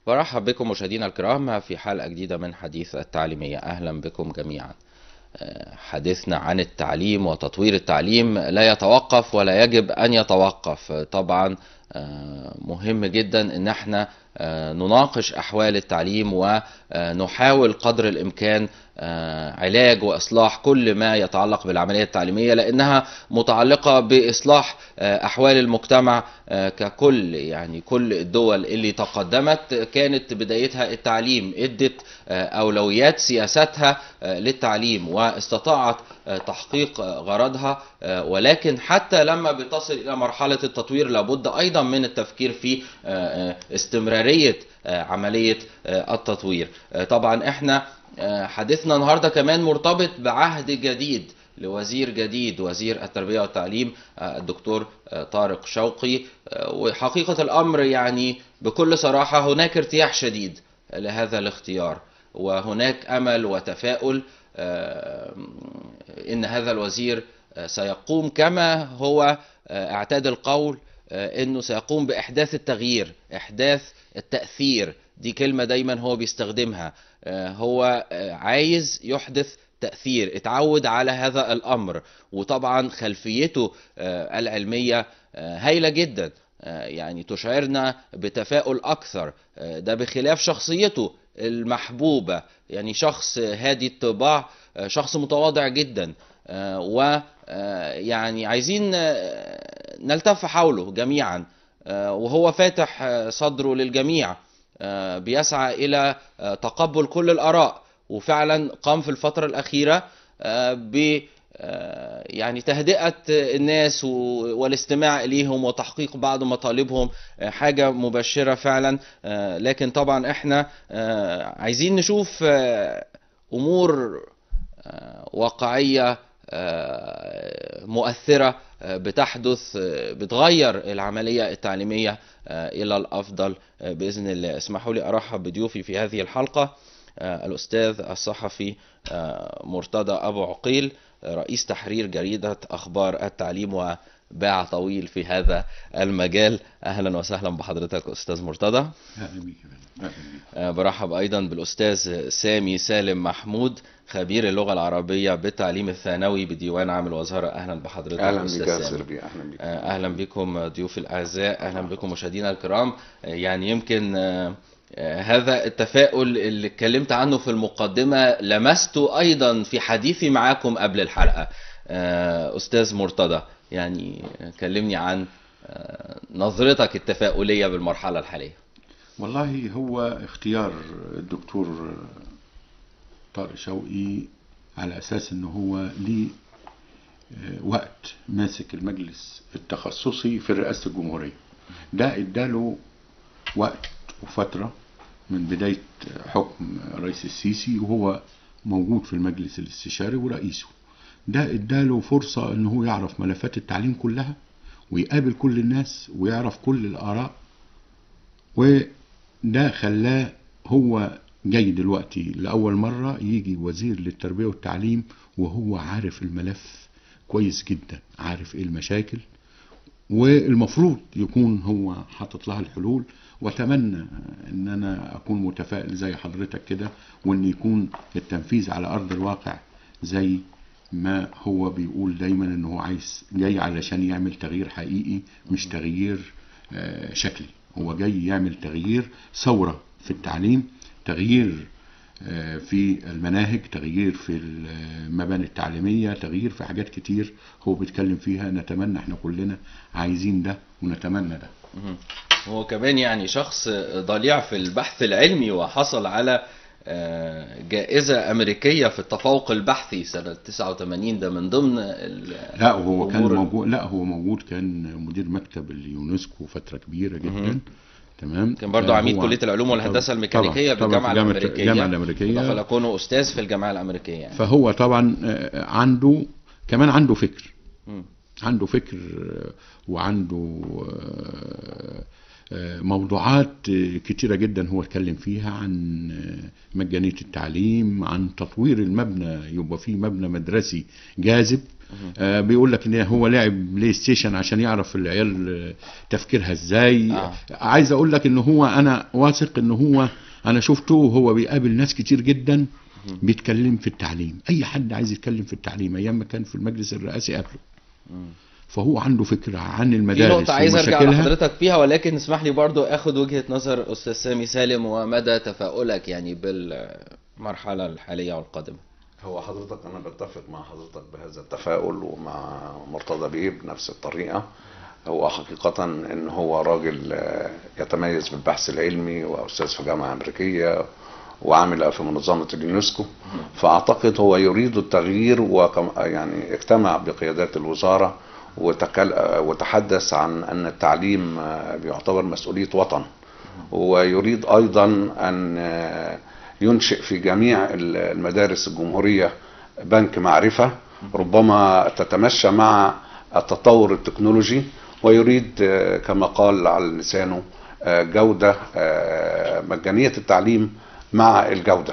برحب بكم مشاهدينا الكرام في حلقة جديدة من حديث التعليمية أهلا بكم جميعا حديثنا عن التعليم وتطوير التعليم لا يتوقف ولا يجب أن يتوقف طبعا مهم جدا ان احنا نناقش احوال التعليم ونحاول قدر الامكان علاج واصلاح كل ما يتعلق بالعمليه التعليميه لانها متعلقه باصلاح احوال المجتمع ككل يعني كل الدول اللي تقدمت كانت بدايتها التعليم ادت اولويات سياستها للتعليم واستطاعت تحقيق غرضها ولكن حتى لما بتصل الى مرحله التطوير لابد ايضا من التفكير في استمراريه عمليه التطوير طبعا احنا حديثنا النهارده كمان مرتبط بعهد جديد لوزير جديد وزير التربيه والتعليم الدكتور طارق شوقي وحقيقه الامر يعني بكل صراحه هناك ارتياح شديد لهذا الاختيار وهناك امل وتفاؤل ان هذا الوزير سيقوم كما هو اعتاد القول انه سيقوم باحداث التغيير احداث التاثير دي كلمه دايما هو بيستخدمها هو عايز يحدث تاثير اتعود على هذا الامر وطبعا خلفيته العلميه هايله جدا يعني تشعرنا بتفاؤل اكثر ده بخلاف شخصيته المحبوبه يعني شخص هادي الطباع شخص متواضع جدا و يعني عايزين نلتف حوله جميعا وهو فاتح صدره للجميع بيسعى الى تقبل كل الاراء وفعلا قام في الفتره الاخيره ب يعني تهدئه الناس والاستماع اليهم وتحقيق بعض مطالبهم حاجه مبشره فعلا لكن طبعا احنا عايزين نشوف امور واقعيه مؤثره بتحدث بتغير العمليه التعليميه الى الافضل باذن الله اسمحوا لي ارحب بضيوفي في هذه الحلقه الاستاذ الصحفي مرتضى ابو عقيل رئيس تحرير جريده اخبار التعليم وباع طويل في هذا المجال اهلا وسهلا بحضرتك استاذ مرتضى اهلا بيك برحب ايضا بالاستاذ سامي سالم محمود خبير اللغه العربيه بالتعليم الثانوي بديوان عام الوزاره اهلا بحضرتك اهلا بك يا سيربي اهلا بك اهلا بكم ضيوف الاعزاء اهلا بكم مشاهدينا الكرام يعني يمكن هذا التفاؤل اللي اتكلمت عنه في المقدمة لمسته أيضا في حديثي معاكم قبل الحلقة أستاذ مرتضى يعني كلمني عن نظرتك التفاؤلية بالمرحلة الحالية والله هو اختيار الدكتور طارق شوقي على أساس أنه هو ليه وقت ماسك المجلس التخصصي في رئاسة الجمهورية ده اداله وقت وفترة من بداية حكم رئيس السيسي وهو موجود في المجلس الاستشاري ورئيسه ده اداله فرصة ان هو يعرف ملفات التعليم كلها ويقابل كل الناس ويعرف كل الآراء وده خلاه هو جاي دلوقتي لأول مرة يجي وزير للتربية والتعليم وهو عارف الملف كويس جدا عارف ايه المشاكل والمفروض يكون هو حاطط لها الحلول واتمنى ان انا اكون متفائل زي حضرتك كده وان يكون التنفيذ على ارض الواقع زي ما هو بيقول دايما ان هو عايز جاي علشان يعمل تغيير حقيقي مش تغيير شكلي هو جاي يعمل تغيير ثورة في التعليم تغيير في المناهج تغيير في المباني التعليمية تغيير في حاجات كتير هو بيتكلم فيها نتمنى احنا كلنا عايزين ده ونتمنى ده هو كمان يعني شخص ضليع في البحث العلمي وحصل على جائزة أمريكية في التفوق البحثي سنة 89 ده من ضمن لا هو كان موجود لا هو موجود كان مدير مكتب اليونسكو فترة كبيرة جدا تمام كان برضه عميد كليه العلوم والهندسه الميكانيكيه بالجامعه الامريكيه الجامعه الامريكيه دخل كونه استاذ في الجامعه الامريكيه يعني. فهو طبعا عنده كمان عنده فكر م. عنده فكر وعنده آه، موضوعات آه، كتيرة جدا هو اتكلم فيها عن آه، مجانية التعليم عن تطوير المبنى يبقى فيه مبنى مدرسي جاذب آه، بيقول لك ان هو لعب بلاي ستيشن عشان يعرف العيال آه، تفكيرها ازاي آه. عايز اقول لك ان هو انا واثق ان هو انا شفته وهو بيقابل ناس كتير جدا بيتكلم في التعليم اي حد عايز يتكلم في التعليم ايام ما كان في المجلس الرئاسي قبله فهو عنده فكرة عن في المدارس نقطة عايز ارجع ومشاكلها. لحضرتك فيها ولكن اسمح لي برضو اخد وجهة نظر استاذ سامي سالم ومدى تفاؤلك يعني بالمرحلة الحالية والقادمة هو حضرتك انا بتفق مع حضرتك بهذا التفاؤل ومع مرتضى بيه بنفس الطريقه هو حقيقة ان هو راجل آه، يتميز بالبحث العلمي واستاذ في جامعة امريكية وعامل في منظمة اليونسكو فاعتقد هو يريد التغيير وكم يعني اجتمع بقيادات الوزارة وتكل آه، وتحدث عن ان التعليم آه، بيعتبر مسؤولية وطن ويريد ايضا ان آه، ينشئ في جميع المدارس الجمهورية بنك معرفة ربما تتمشى مع التطور التكنولوجي ويريد آه، كما قال على لسانه آه، جودة آه، مجانية التعليم مع الجودة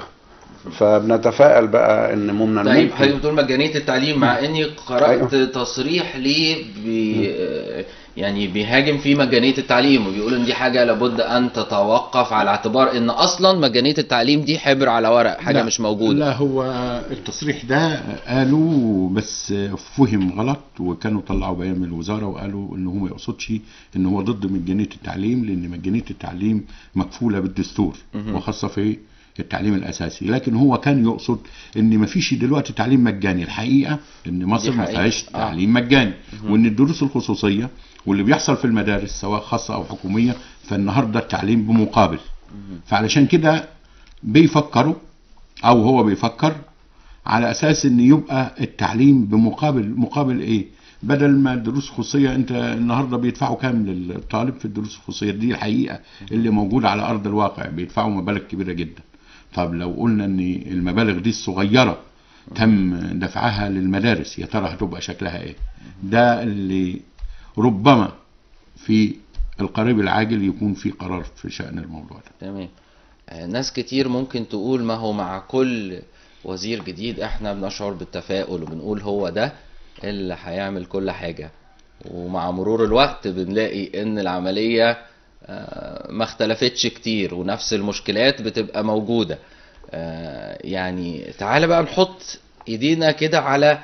فبنتفائل بقى ان ممكن طيب حضرتك بتقول مجانية التعليم مع اني قرأت أيوة. تصريح ليه بي يعني بيهاجم في مجانية التعليم وبيقول ان دي حاجة لابد ان تتوقف على اعتبار ان اصلا مجانية التعليم دي حبر على ورق حاجة لا، مش موجودة لا هو التصريح ده قالوا بس فهم غلط وكانوا طلعوا بيان من الوزاره وقالوا ان هو ما يقصدش ان هو ضد مجانيه التعليم لان مجانيه التعليم مكفوله بالدستور وخاصه في التعليم الاساسي لكن هو كان يقصد ان ما فيش دلوقتي تعليم مجاني الحقيقه ان مصر ما حقيقة. فيهاش آه. تعليم مجاني وان الدروس الخصوصيه واللي بيحصل في المدارس سواء خاصه او حكوميه فالنهارده التعليم بمقابل فعلشان كده بيفكروا او هو بيفكر على اساس ان يبقى التعليم بمقابل مقابل ايه بدل ما الدروس الخصوصيه انت النهارده بيدفعوا كام للطالب في الدروس الخصوصيه دي الحقيقه اللي موجوده على ارض الواقع بيدفعوا مبالغ كبيره جدا طب لو قلنا ان المبالغ دي الصغيره تم دفعها للمدارس يا ترى هتبقى شكلها ايه ده اللي ربما في القريب العاجل يكون في قرار في شأن الموضوع ده تمام آه، ناس كتير ممكن تقول ما هو مع كل وزير جديد احنا بنشعر بالتفاؤل وبنقول هو ده اللي هيعمل كل حاجة ومع مرور الوقت بنلاقي ان العملية آه، ما اختلفتش كتير ونفس المشكلات بتبقى موجودة آه، يعني تعالى بقى نحط ايدينا كده على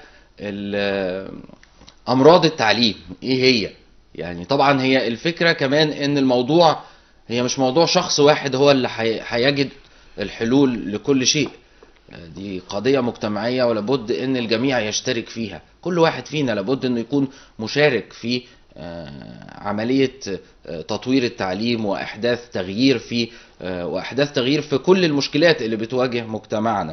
ال- امراض التعليم ايه هي يعني طبعا هي الفكرة كمان ان الموضوع هي مش موضوع شخص واحد هو اللي حي- هيجد الحلول لكل شيء آه، دي قضية مجتمعية ولابد ان الجميع يشترك فيها كل واحد فينا لابد انه يكون مشارك في آه، عملية آه، تطوير التعليم واحداث تغيير في آه، واحداث تغيير في كل المشكلات اللي بتواجه مجتمعنا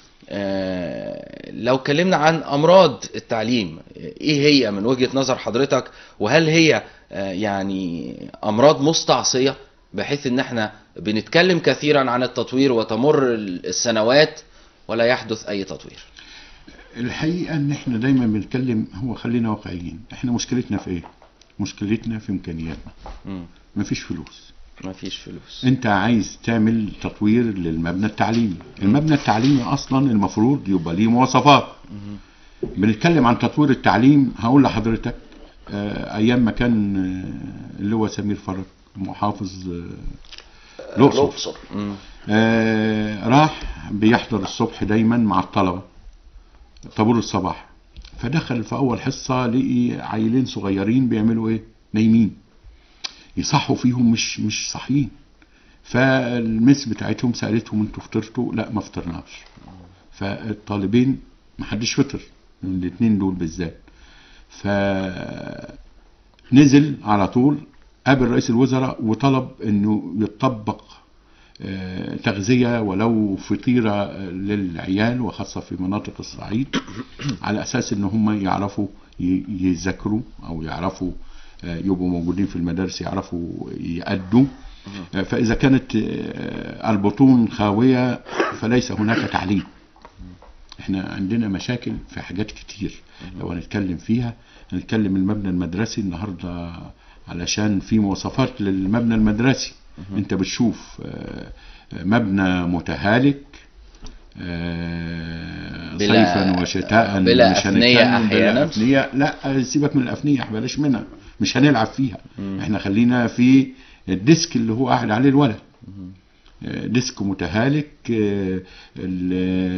آه، لو اتكلمنا عن امراض التعليم ايه هي من وجهة نظر حضرتك وهل هي آه، يعني امراض مستعصية بحيث ان احنا بنتكلم كثيرا عن التطوير وتمر السنوات ولا يحدث اي تطوير الحقيقة ان احنا دايما بنتكلم هو خلينا واقعيين احنا مشكلتنا في ايه مشكلتنا في امكانياتنا مم. مفيش فلوس مفيش فلوس انت عايز تعمل تطوير للمبنى التعليمي المبنى التعليمي اصلا المفروض يبقى ليه مواصفات بنتكلم عن تطوير التعليم هقول لحضرتك آه، ايام ما كان آه، اللي هو سمير فرج محافظ آه، الاقصر الأقصر مم. آه، راح بيحضر الصبح دايما مع الطلبة طابور الصباح فدخل في أول حصة لقي عيلين صغيرين بيعملوا إيه؟ نايمين يصحوا فيهم مش مش صاحيين فالمس بتاعتهم سألتهم انتوا فطرتوا؟ لا ما فطرناش فالطالبين ما حدش فطر الاثنين دول بالذات فنزل على طول قابل رئيس الوزراء وطلب انه يطبق آه، تغذية ولو فطيرة للعيال وخاصة في مناطق الصعيد على أساس إن هم يعرفوا ي- يذاكروا أو يعرفوا آه، يبقوا موجودين في المدارس يعرفوا يأدوا آه، فإذا كانت آه، البطون خاوية فليس هناك تعليم احنا عندنا مشاكل في حاجات كتير لو هنتكلم فيها هنتكلم المبنى المدرسي النهارده علشان في مواصفات للمبنى المدرسي انت بتشوف آه، آه، مبنى متهالك آه، بلا- صيفا وشتاء بلا مش أفنية هنتكلم بلا أحياناً. أفنية لا سيبك من الأفنية بلاش منها مش هنلعب فيها احنا خلينا في الديسك اللي هو قاعد عليه الولد آه، ديسك متهالك آه، ال-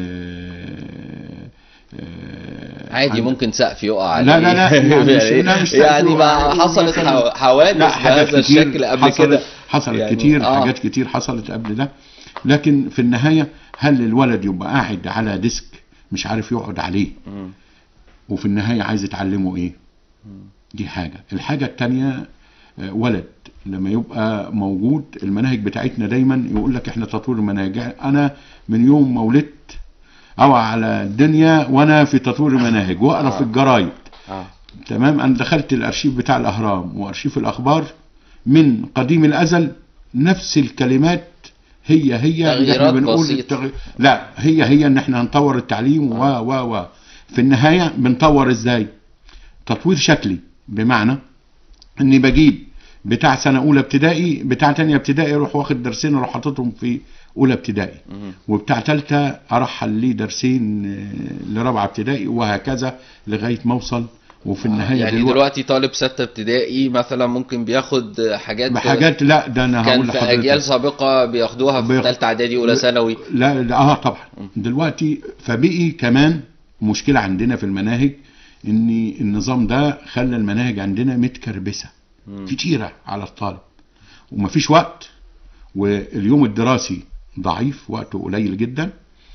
آه، عادي عند- ممكن سقف يقع عليه لا، لا، لا، يعني مش- لا، مش سقف يعني يقع ما عليه. حصلت مثلاً- حو- حوادث لا حاجات بهذا كتير الشكل قبل حصلت كده حصلت يعني كتير آه. حاجات كتير حصلت قبل ده لكن في النهاية هل الولد يبقى قاعد على ديسك مش عارف يقعد عليه مم. وفي النهاية عايز يتعلمه ايه دي حاجة الحاجة التانية آه، ولد لما يبقى موجود المناهج بتاعتنا دايما يقول لك احنا تطوير المناهج انا من يوم ما ولدت او على الدنيا وانا في تطوير المناهج واقرا في الجرايد آه. تمام انا دخلت الارشيف بتاع الاهرام وارشيف الاخبار من قديم الازل نفس الكلمات هي هي اللي احنا تغييرات بنقول بسيطة. التغي... لا هي هي ان احنا هنطور التعليم و و و في النهايه بنطور ازاي تطوير شكلي بمعنى اني بجيب بتاع سنه اولى ابتدائي بتاع تانية ابتدائي اروح واخد درسين اروح حاططهم في اولى ابتدائي وبتاع تالتة ارحل ليه درسين آه، لرابعه ابتدائي وهكذا لغايه ما اوصل وفي النهايه يعني دلوقتي دلوقتي طالب ستة ابتدائي مثلا ممكن بياخد حاجات بحاجات لا ده انا كان هقول في اجيال لحضرتك سابقه بياخدوها في بياخد- ثالثه اعدادي اولى ثانوي لا, لا اه طبعا دلوقتي فبقي كمان مشكله عندنا في المناهج ان النظام ده خلى المناهج عندنا متكربسه كتيره على الطالب ومفيش وقت واليوم الدراسي ضعيف وقته قليل جدا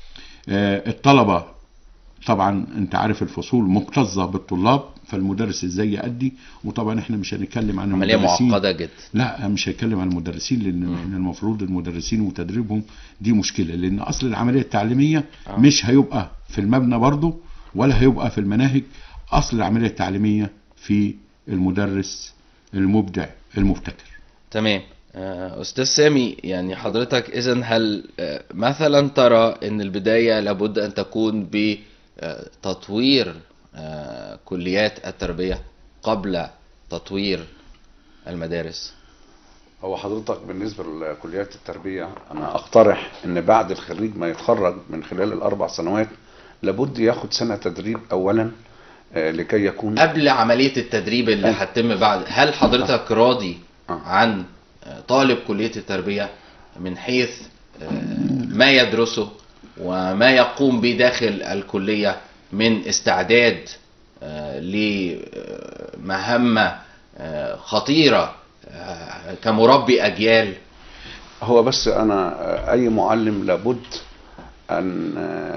آه، الطلبه طبعا انت عارف الفصول مكتظه بالطلاب فالمدرس ازاي يأدي وطبعا احنا مش هنتكلم عن عمليه المدرسين معقده جدا لا مش هتكلم عن المدرسين لان إحنا المفروض المدرسين وتدريبهم دي مشكله لان اصل العمليه التعليميه آه. مش هيبقى في المبنى برضه ولا هيبقى في المناهج اصل العمليه التعليميه في المدرس المبدع المبتكر تمام آه، استاذ سامي يعني حضرتك اذا هل آه، مثلا ترى ان البدايه لابد ان تكون بتطوير آه، كليات التربيه قبل تطوير المدارس هو حضرتك بالنسبة لكليات التربية أنا أقترح إن بعد الخريج ما يتخرج من خلال الأربع سنوات لابد ياخد سنة تدريب أولا آه، لكي يكون قبل عمليه التدريب اللي آه. هتتم بعد هل حضرتك راضي آه. عن آه، طالب كليه التربيه من حيث آه، ما يدرسه وما يقوم به داخل الكليه من استعداد آه، لمهمه آه، خطيره آه، كمربي اجيال هو بس أنا آه، أي معلم لابد أن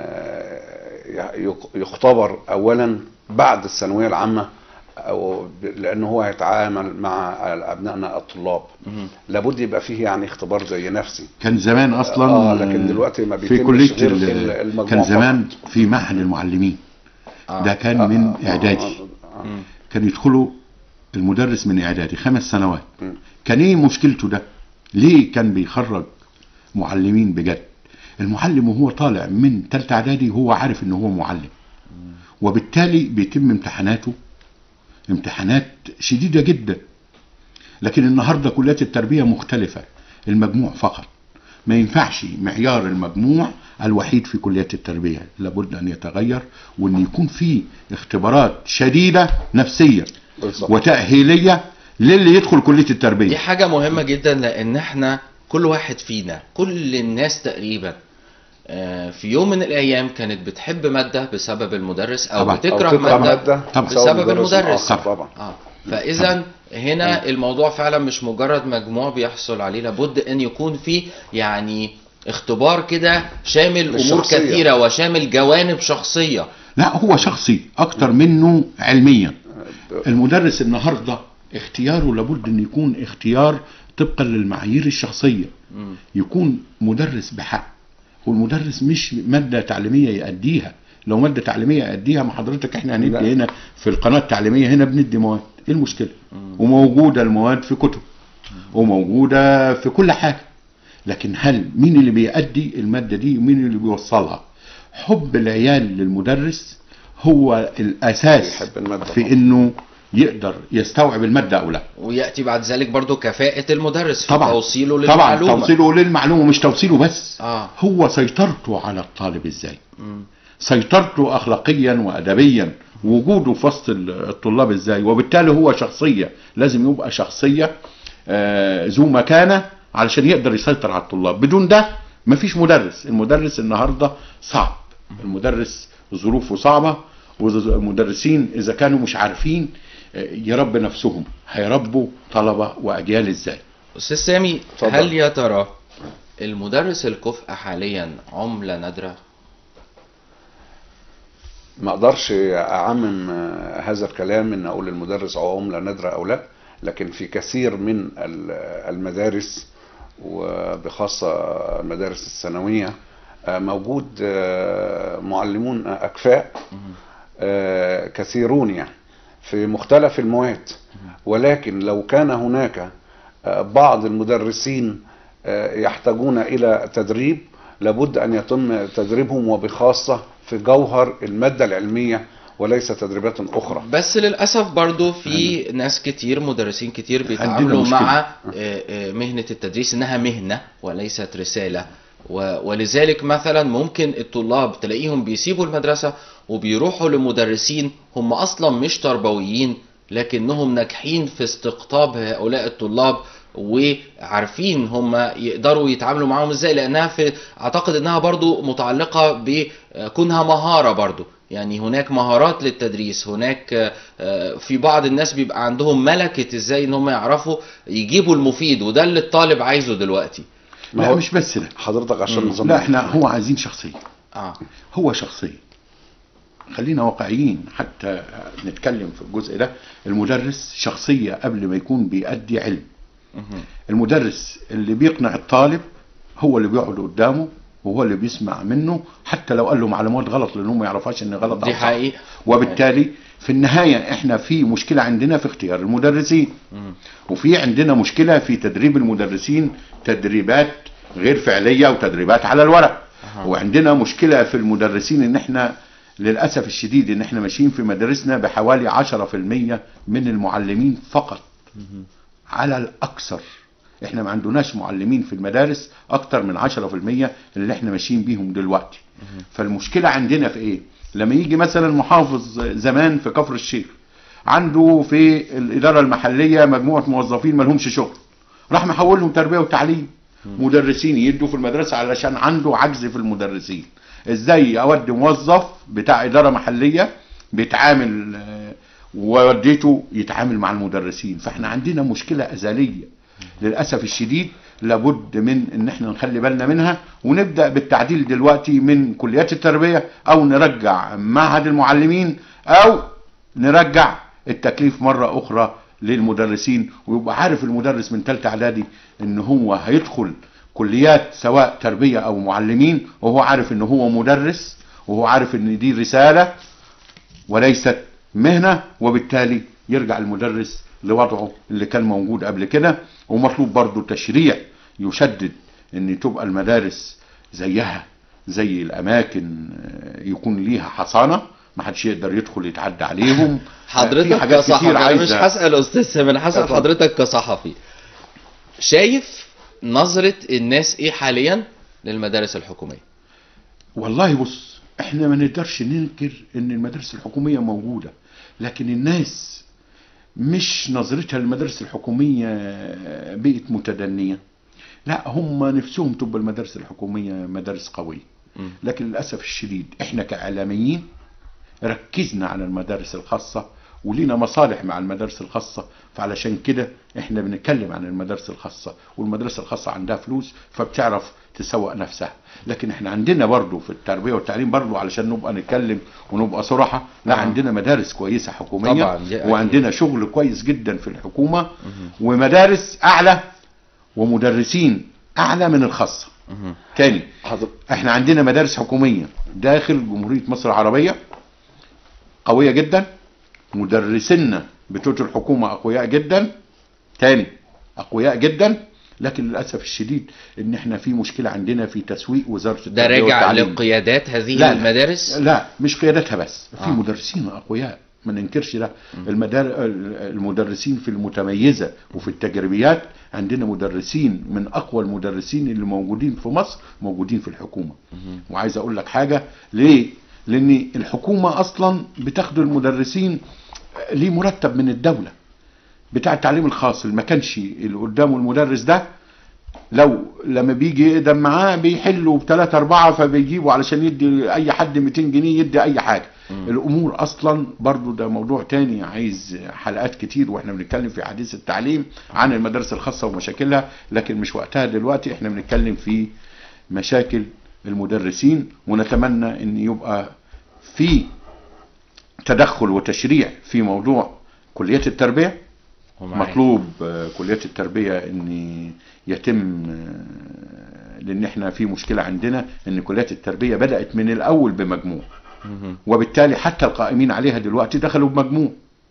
آه، يق- يختبر أولا بعد الثانوية العامة أو ب- لأنه هو هيتعامل مع أبنائنا الطلاب لابد يبقى فيه يعني اختبار زي نفسي كان زمان اصلا آه، لكن دلوقتي ما في بيتمش كليه غير ال- ال- المجموع كان زمان فقط. في معهد المعلمين آه. ده كان آه، من آه، اعدادي آه، آه. كان يدخلوا المدرس من اعدادي خمس سنوات مم. كان ايه مشكلته ده ليه كان بيخرج معلمين بجد المعلم وهو طالع من تالتة اعدادي هو عارف ان هو معلم وبالتالي بيتم امتحاناته امتحانات شديدة جدا لكن النهاردة كليات التربية مختلفة المجموع فقط ما ينفعش معيار المجموع الوحيد في كليات التربية لابد أن يتغير وأن يكون في اختبارات شديدة نفسية بالظبط. وتأهيلية للي يدخل كلية دي التربية حاجة مهمة جدا لأن احنا كل واحد فينا كل الناس تقريبا آه، في يوم من الأيام كانت بتحب مادة بسبب المدرس أو طبعا. بتكره أو تكره مادة طبعا. بسبب مدرس المدرس آخر طبعا آه. فإذا هنا الموضوع فعلا مش مجرد مجموع بيحصل عليه لابد أن يكون في يعني اختبار كده شامل أمور للشخصية. كثيرة وشامل جوانب شخصية لا هو شخصي أكتر منه علميا المدرس النهاردة اختياره لابد أن يكون اختيار طبقا للمعايير الشخصية مم. يكون مدرس بحق والمدرس مش مادة تعليمية يأديها لو مادة تعليمية يأديها مع حضرتك احنا هندي لا. هنا في القناة التعليمية هنا بندي مواد ايه المشكلة وموجودة المواد في كتب وموجودة في كل حاجة لكن هل مين اللي بيأدي المادة دي ومين اللي بيوصلها حب العيال للمدرس هو الأساس بيحب المادة في طبعا. انه يقدر يستوعب الماده او لا وياتي بعد ذلك برضو كفاءه المدرس في طبعا توصيله طبعا للمعلومه توصيله للمعلومه مش توصيله بس اه هو سيطرته على الطالب ازاي مم. سيطرته اخلاقيا وادبيا وجوده في وسط ال- الطلاب ازاي وبالتالي هو شخصيه لازم يبقى شخصيه آه، ذو مكانه علشان يقدر يسيطر على الطلاب بدون ده مفيش مدرس المدرس النهارده صعب المدرس ظروفه صعبه والمدرسين اذا كانوا مش عارفين آه، يربي نفسهم هيربوا طلبه واجيال ازاي استاذ سامي اتفضل. هل يا ترى المدرس الكفء حاليا عمله نادره ما اقدرش اعمم آه، هذا الكلام ان اقول المدرس او عمله نادره او لا لكن في كثير من ال- المدارس وبخاصه المدارس الثانويه آه، موجود آه، معلمون اكفاء آه، كثيرون يعني في مختلف المواد ولكن لو كان هناك آه، بعض المدرسين آه، يحتاجون الى تدريب لابد ان يتم تدريبهم وبخاصه في جوهر الماده العلميه وليس تدريبات اخرى بس للاسف برضو في ناس كتير مدرسين كتير بيتعاملوا مشكلة. مع آه، آه، مهنه التدريس انها مهنه وليست رساله و- ولذلك مثلا ممكن الطلاب تلاقيهم بيسيبوا المدرسه وبيروحوا لمدرسين هم اصلا مش تربويين لكنهم ناجحين في استقطاب هؤلاء الطلاب وعارفين هم يقدروا يتعاملوا معاهم ازاي لانها في اعتقد انها برضو متعلقه بكونها مهاره برضو يعني هناك مهارات للتدريس هناك آه، في بعض الناس بيبقى عندهم ملكه ازاي ان هم يعرفوا يجيبوا المفيد وده اللي الطالب عايزه دلوقتي ما لا هو- مش بس ده حضرتك عشان نظام لا احنا هو عايزين شخصيه اه هو شخصية خلينا واقعيين حتى نتكلم في الجزء ده المدرس شخصية قبل ما يكون بيأدي علم مهم. المدرس اللي بيقنع الطالب هو اللي بيقعد قدامه وهو اللي بيسمع منه حتى لو قال له معلومات غلط لانه ما يعرفهاش ان غلط دي أو صح. حقيقة. وبالتالي في النهاية احنا في مشكلة عندنا في اختيار المدرسين مم. وفي عندنا مشكلة في تدريب المدرسين تدريبات غير فعلية وتدريبات على الورق أها. وعندنا مشكلة في المدرسين ان احنا للأسف الشديد ان احنا ماشيين في مدارسنا بحوالي 10% من المعلمين فقط على الأكثر احنا ما عندناش معلمين في المدارس اكتر من 10% اللي احنا ماشيين بيهم دلوقتي فالمشكلة عندنا في ايه لما يجي مثلا محافظ زمان في كفر الشيخ عنده في الإدارة المحلية مجموعة موظفين ما لهمش شغل راح محولهم تربية وتعليم مدرسين يدوا في المدرسة علشان عنده عجز في المدرسين ازاي اودي موظف بتاع إدارة محلية بيتعامل آه، ووديته يتعامل مع المدرسين فاحنا عندنا مشكلة أزلية للأسف الشديد لابد من ان احنا نخلي بالنا منها ونبدأ بالتعديل دلوقتي من كليات التربية او نرجع معهد المعلمين او نرجع التكليف مرة اخرى للمدرسين ويبقى عارف المدرس من ثالثه اعدادي ان هو هيدخل كليات سواء تربية او معلمين وهو عارف ان هو مدرس وهو عارف ان دي رسالة وليست مهنة وبالتالي يرجع المدرس لوضعه اللي كان موجود قبل كده ومطلوب برضو تشريع يشدد ان تبقى المدارس زيها زي الاماكن آه، يكون ليها حصانة ما حدش يقدر يدخل يتعدى عليهم في حضرتك حاجات كصحفي كتير انا مش عايزة- هسال استاذ سامي انا هسال اتفضل. حضرتك كصحفي شايف نظره الناس ايه حاليا للمدارس الحكوميه والله بص احنا ما نقدرش ننكر ان المدارس الحكومية موجودة لكن الناس مش نظرتها للمدارس الحكومية بقت متدنية لا هم نفسهم تبقى المدارس الحكومية مدارس قوية مم. لكن للأسف الشديد احنا كإعلاميين ركزنا على المدارس الخاصة ولينا مصالح مع المدارس الخاصة فعلشان كده احنا بنتكلم عن المدارس الخاصة والمدرسة الخاصة عندها فلوس فبتعرف تسوق نفسها لكن احنا عندنا برضو في التربية والتعليم برضو علشان نبقى نتكلم ونبقى صراحة لا آه. عندنا مدارس كويسة حكومية طبعاً، دي أكيد. وعندنا شغل كويس جدا في الحكومة ومدارس أعلى ومدرسين أعلى من الخاصة مهم. تاني حضر... احنا عندنا مدارس حكومية داخل جمهورية مصر العربية قوية جدا مدرسينا بتوع الحكومة أقوياء جدا تاني أقوياء جدا لكن للأسف الشديد إن احنا في مشكلة عندنا في تسويق وزارة ده التربية راجع والتعليم. لقيادات هذه لا، المدارس لا مش قيادتها بس في آه. مدرسين أقوياء ما ننكرش ده المدار المدرسين في المتميزه وفي التجريبيات عندنا مدرسين من اقوى المدرسين اللي موجودين في مصر موجودين في الحكومه وعايز اقول لك حاجه ليه لان الحكومه اصلا بتاخد المدرسين ليه مرتب من الدوله بتاع التعليم الخاص اللي ما كانش اللي قدامه المدرس ده لو لما بيجي يقدم معاه بيحلوا بثلاثة أربعة فبيجيبوا علشان يدي أي حد 200 جنيه يدي أي حاجة الأمور أصلا برضو ده موضوع تاني عايز حلقات كتير وإحنا بنتكلم في حديث التعليم عن المدارس الخاصة ومشاكلها لكن مش وقتها دلوقتي إحنا بنتكلم في مشاكل المدرسين ونتمنى إن يبقى في تدخل وتشريع في موضوع كليات التربية ومعاك. مطلوب آه، كليات التربية ان يتم آه، لان احنا في مشكلة عندنا ان كليات التربية بدأت من الاول بمجموع مهم. وبالتالي حتى القائمين عليها دلوقتي دخلوا بمجموع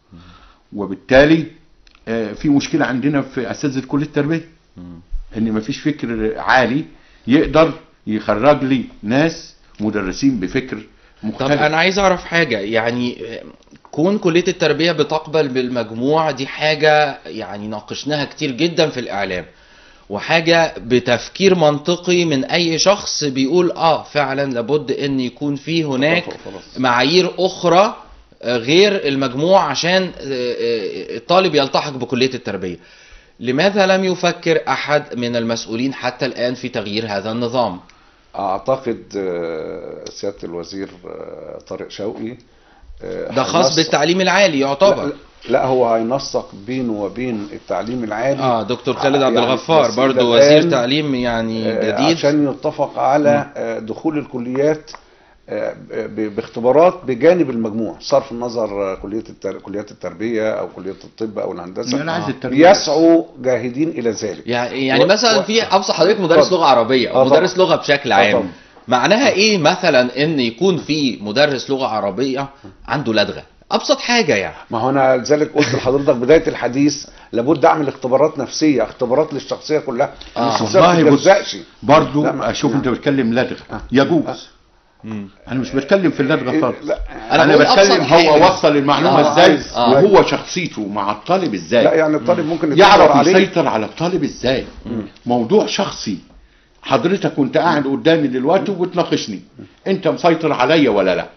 وبالتالي آه، في مشكلة عندنا في اساتذة كلية التربية مم. ان مفيش فكر عالي يقدر يخرج لي ناس مدرسين بفكر طب مختلف انا عايز اعرف حاجه يعني كون كليه التربيه بتقبل بالمجموع دي حاجه يعني ناقشناها كتير جدا في الاعلام وحاجه بتفكير منطقي من اي شخص بيقول اه فعلا لابد ان يكون في هناك خلاص. معايير اخرى آه، غير المجموع عشان آه، آه، الطالب يلتحق بكليه التربيه لماذا لم يفكر احد من المسؤولين حتى الان في تغيير هذا النظام اعتقد آه، سياده الوزير آه، طارق شوقي آه، ده خاص هينسق- بالتعليم العالي يعتبر لا, لا هو هينسق بينه وبين التعليم العالي اه دكتور خالد عبد يعني الغفار بس برضو إلى وزير الآن، تعليم يعني آه، جديد عشان يتفق على آه، دخول الكليات آه، ب- باختبارات بجانب المجموع صرف النظر آه، كليه التر... كليات التربيه او كليه الطب او الهندسه انا عايز التربية بيسعوا جاهدين الى ذلك يعني يعني و- مثلا و- في ابسط حضرتك مدرس اتفضل. لغه عربيه او آه طبعا. مدرس لغه بشكل آه عام طبعا. معناها ايه مثلا ان يكون في مدرس لغه عربيه عنده لدغه ابسط حاجه يعني ما هو انا لذلك قلت لحضرتك بدايه الحديث لابد اعمل اختبارات نفسيه اختبارات للشخصيه كلها آه. الشخصيه ما والله بص بتتجزأش برضو لا، ما- اشوف نعم. انت بتتكلم لدغه يجوز انا مش بتكلم في اللدغه إيه، خالص لا أنا انا, بقول بتكلم أبسط حاجة. هو وصل المعلومه آه، ازاي عايز- آه. وهو شخصيته مع الطالب ازاي لا يعني الطالب ممكن يتنمر يعرف عليه يسيطر على الطالب ازاي موضوع شخصي حضرتك كنت قاعد قدامي دلوقتي وبتناقشني انت مسيطر عليا ولا لا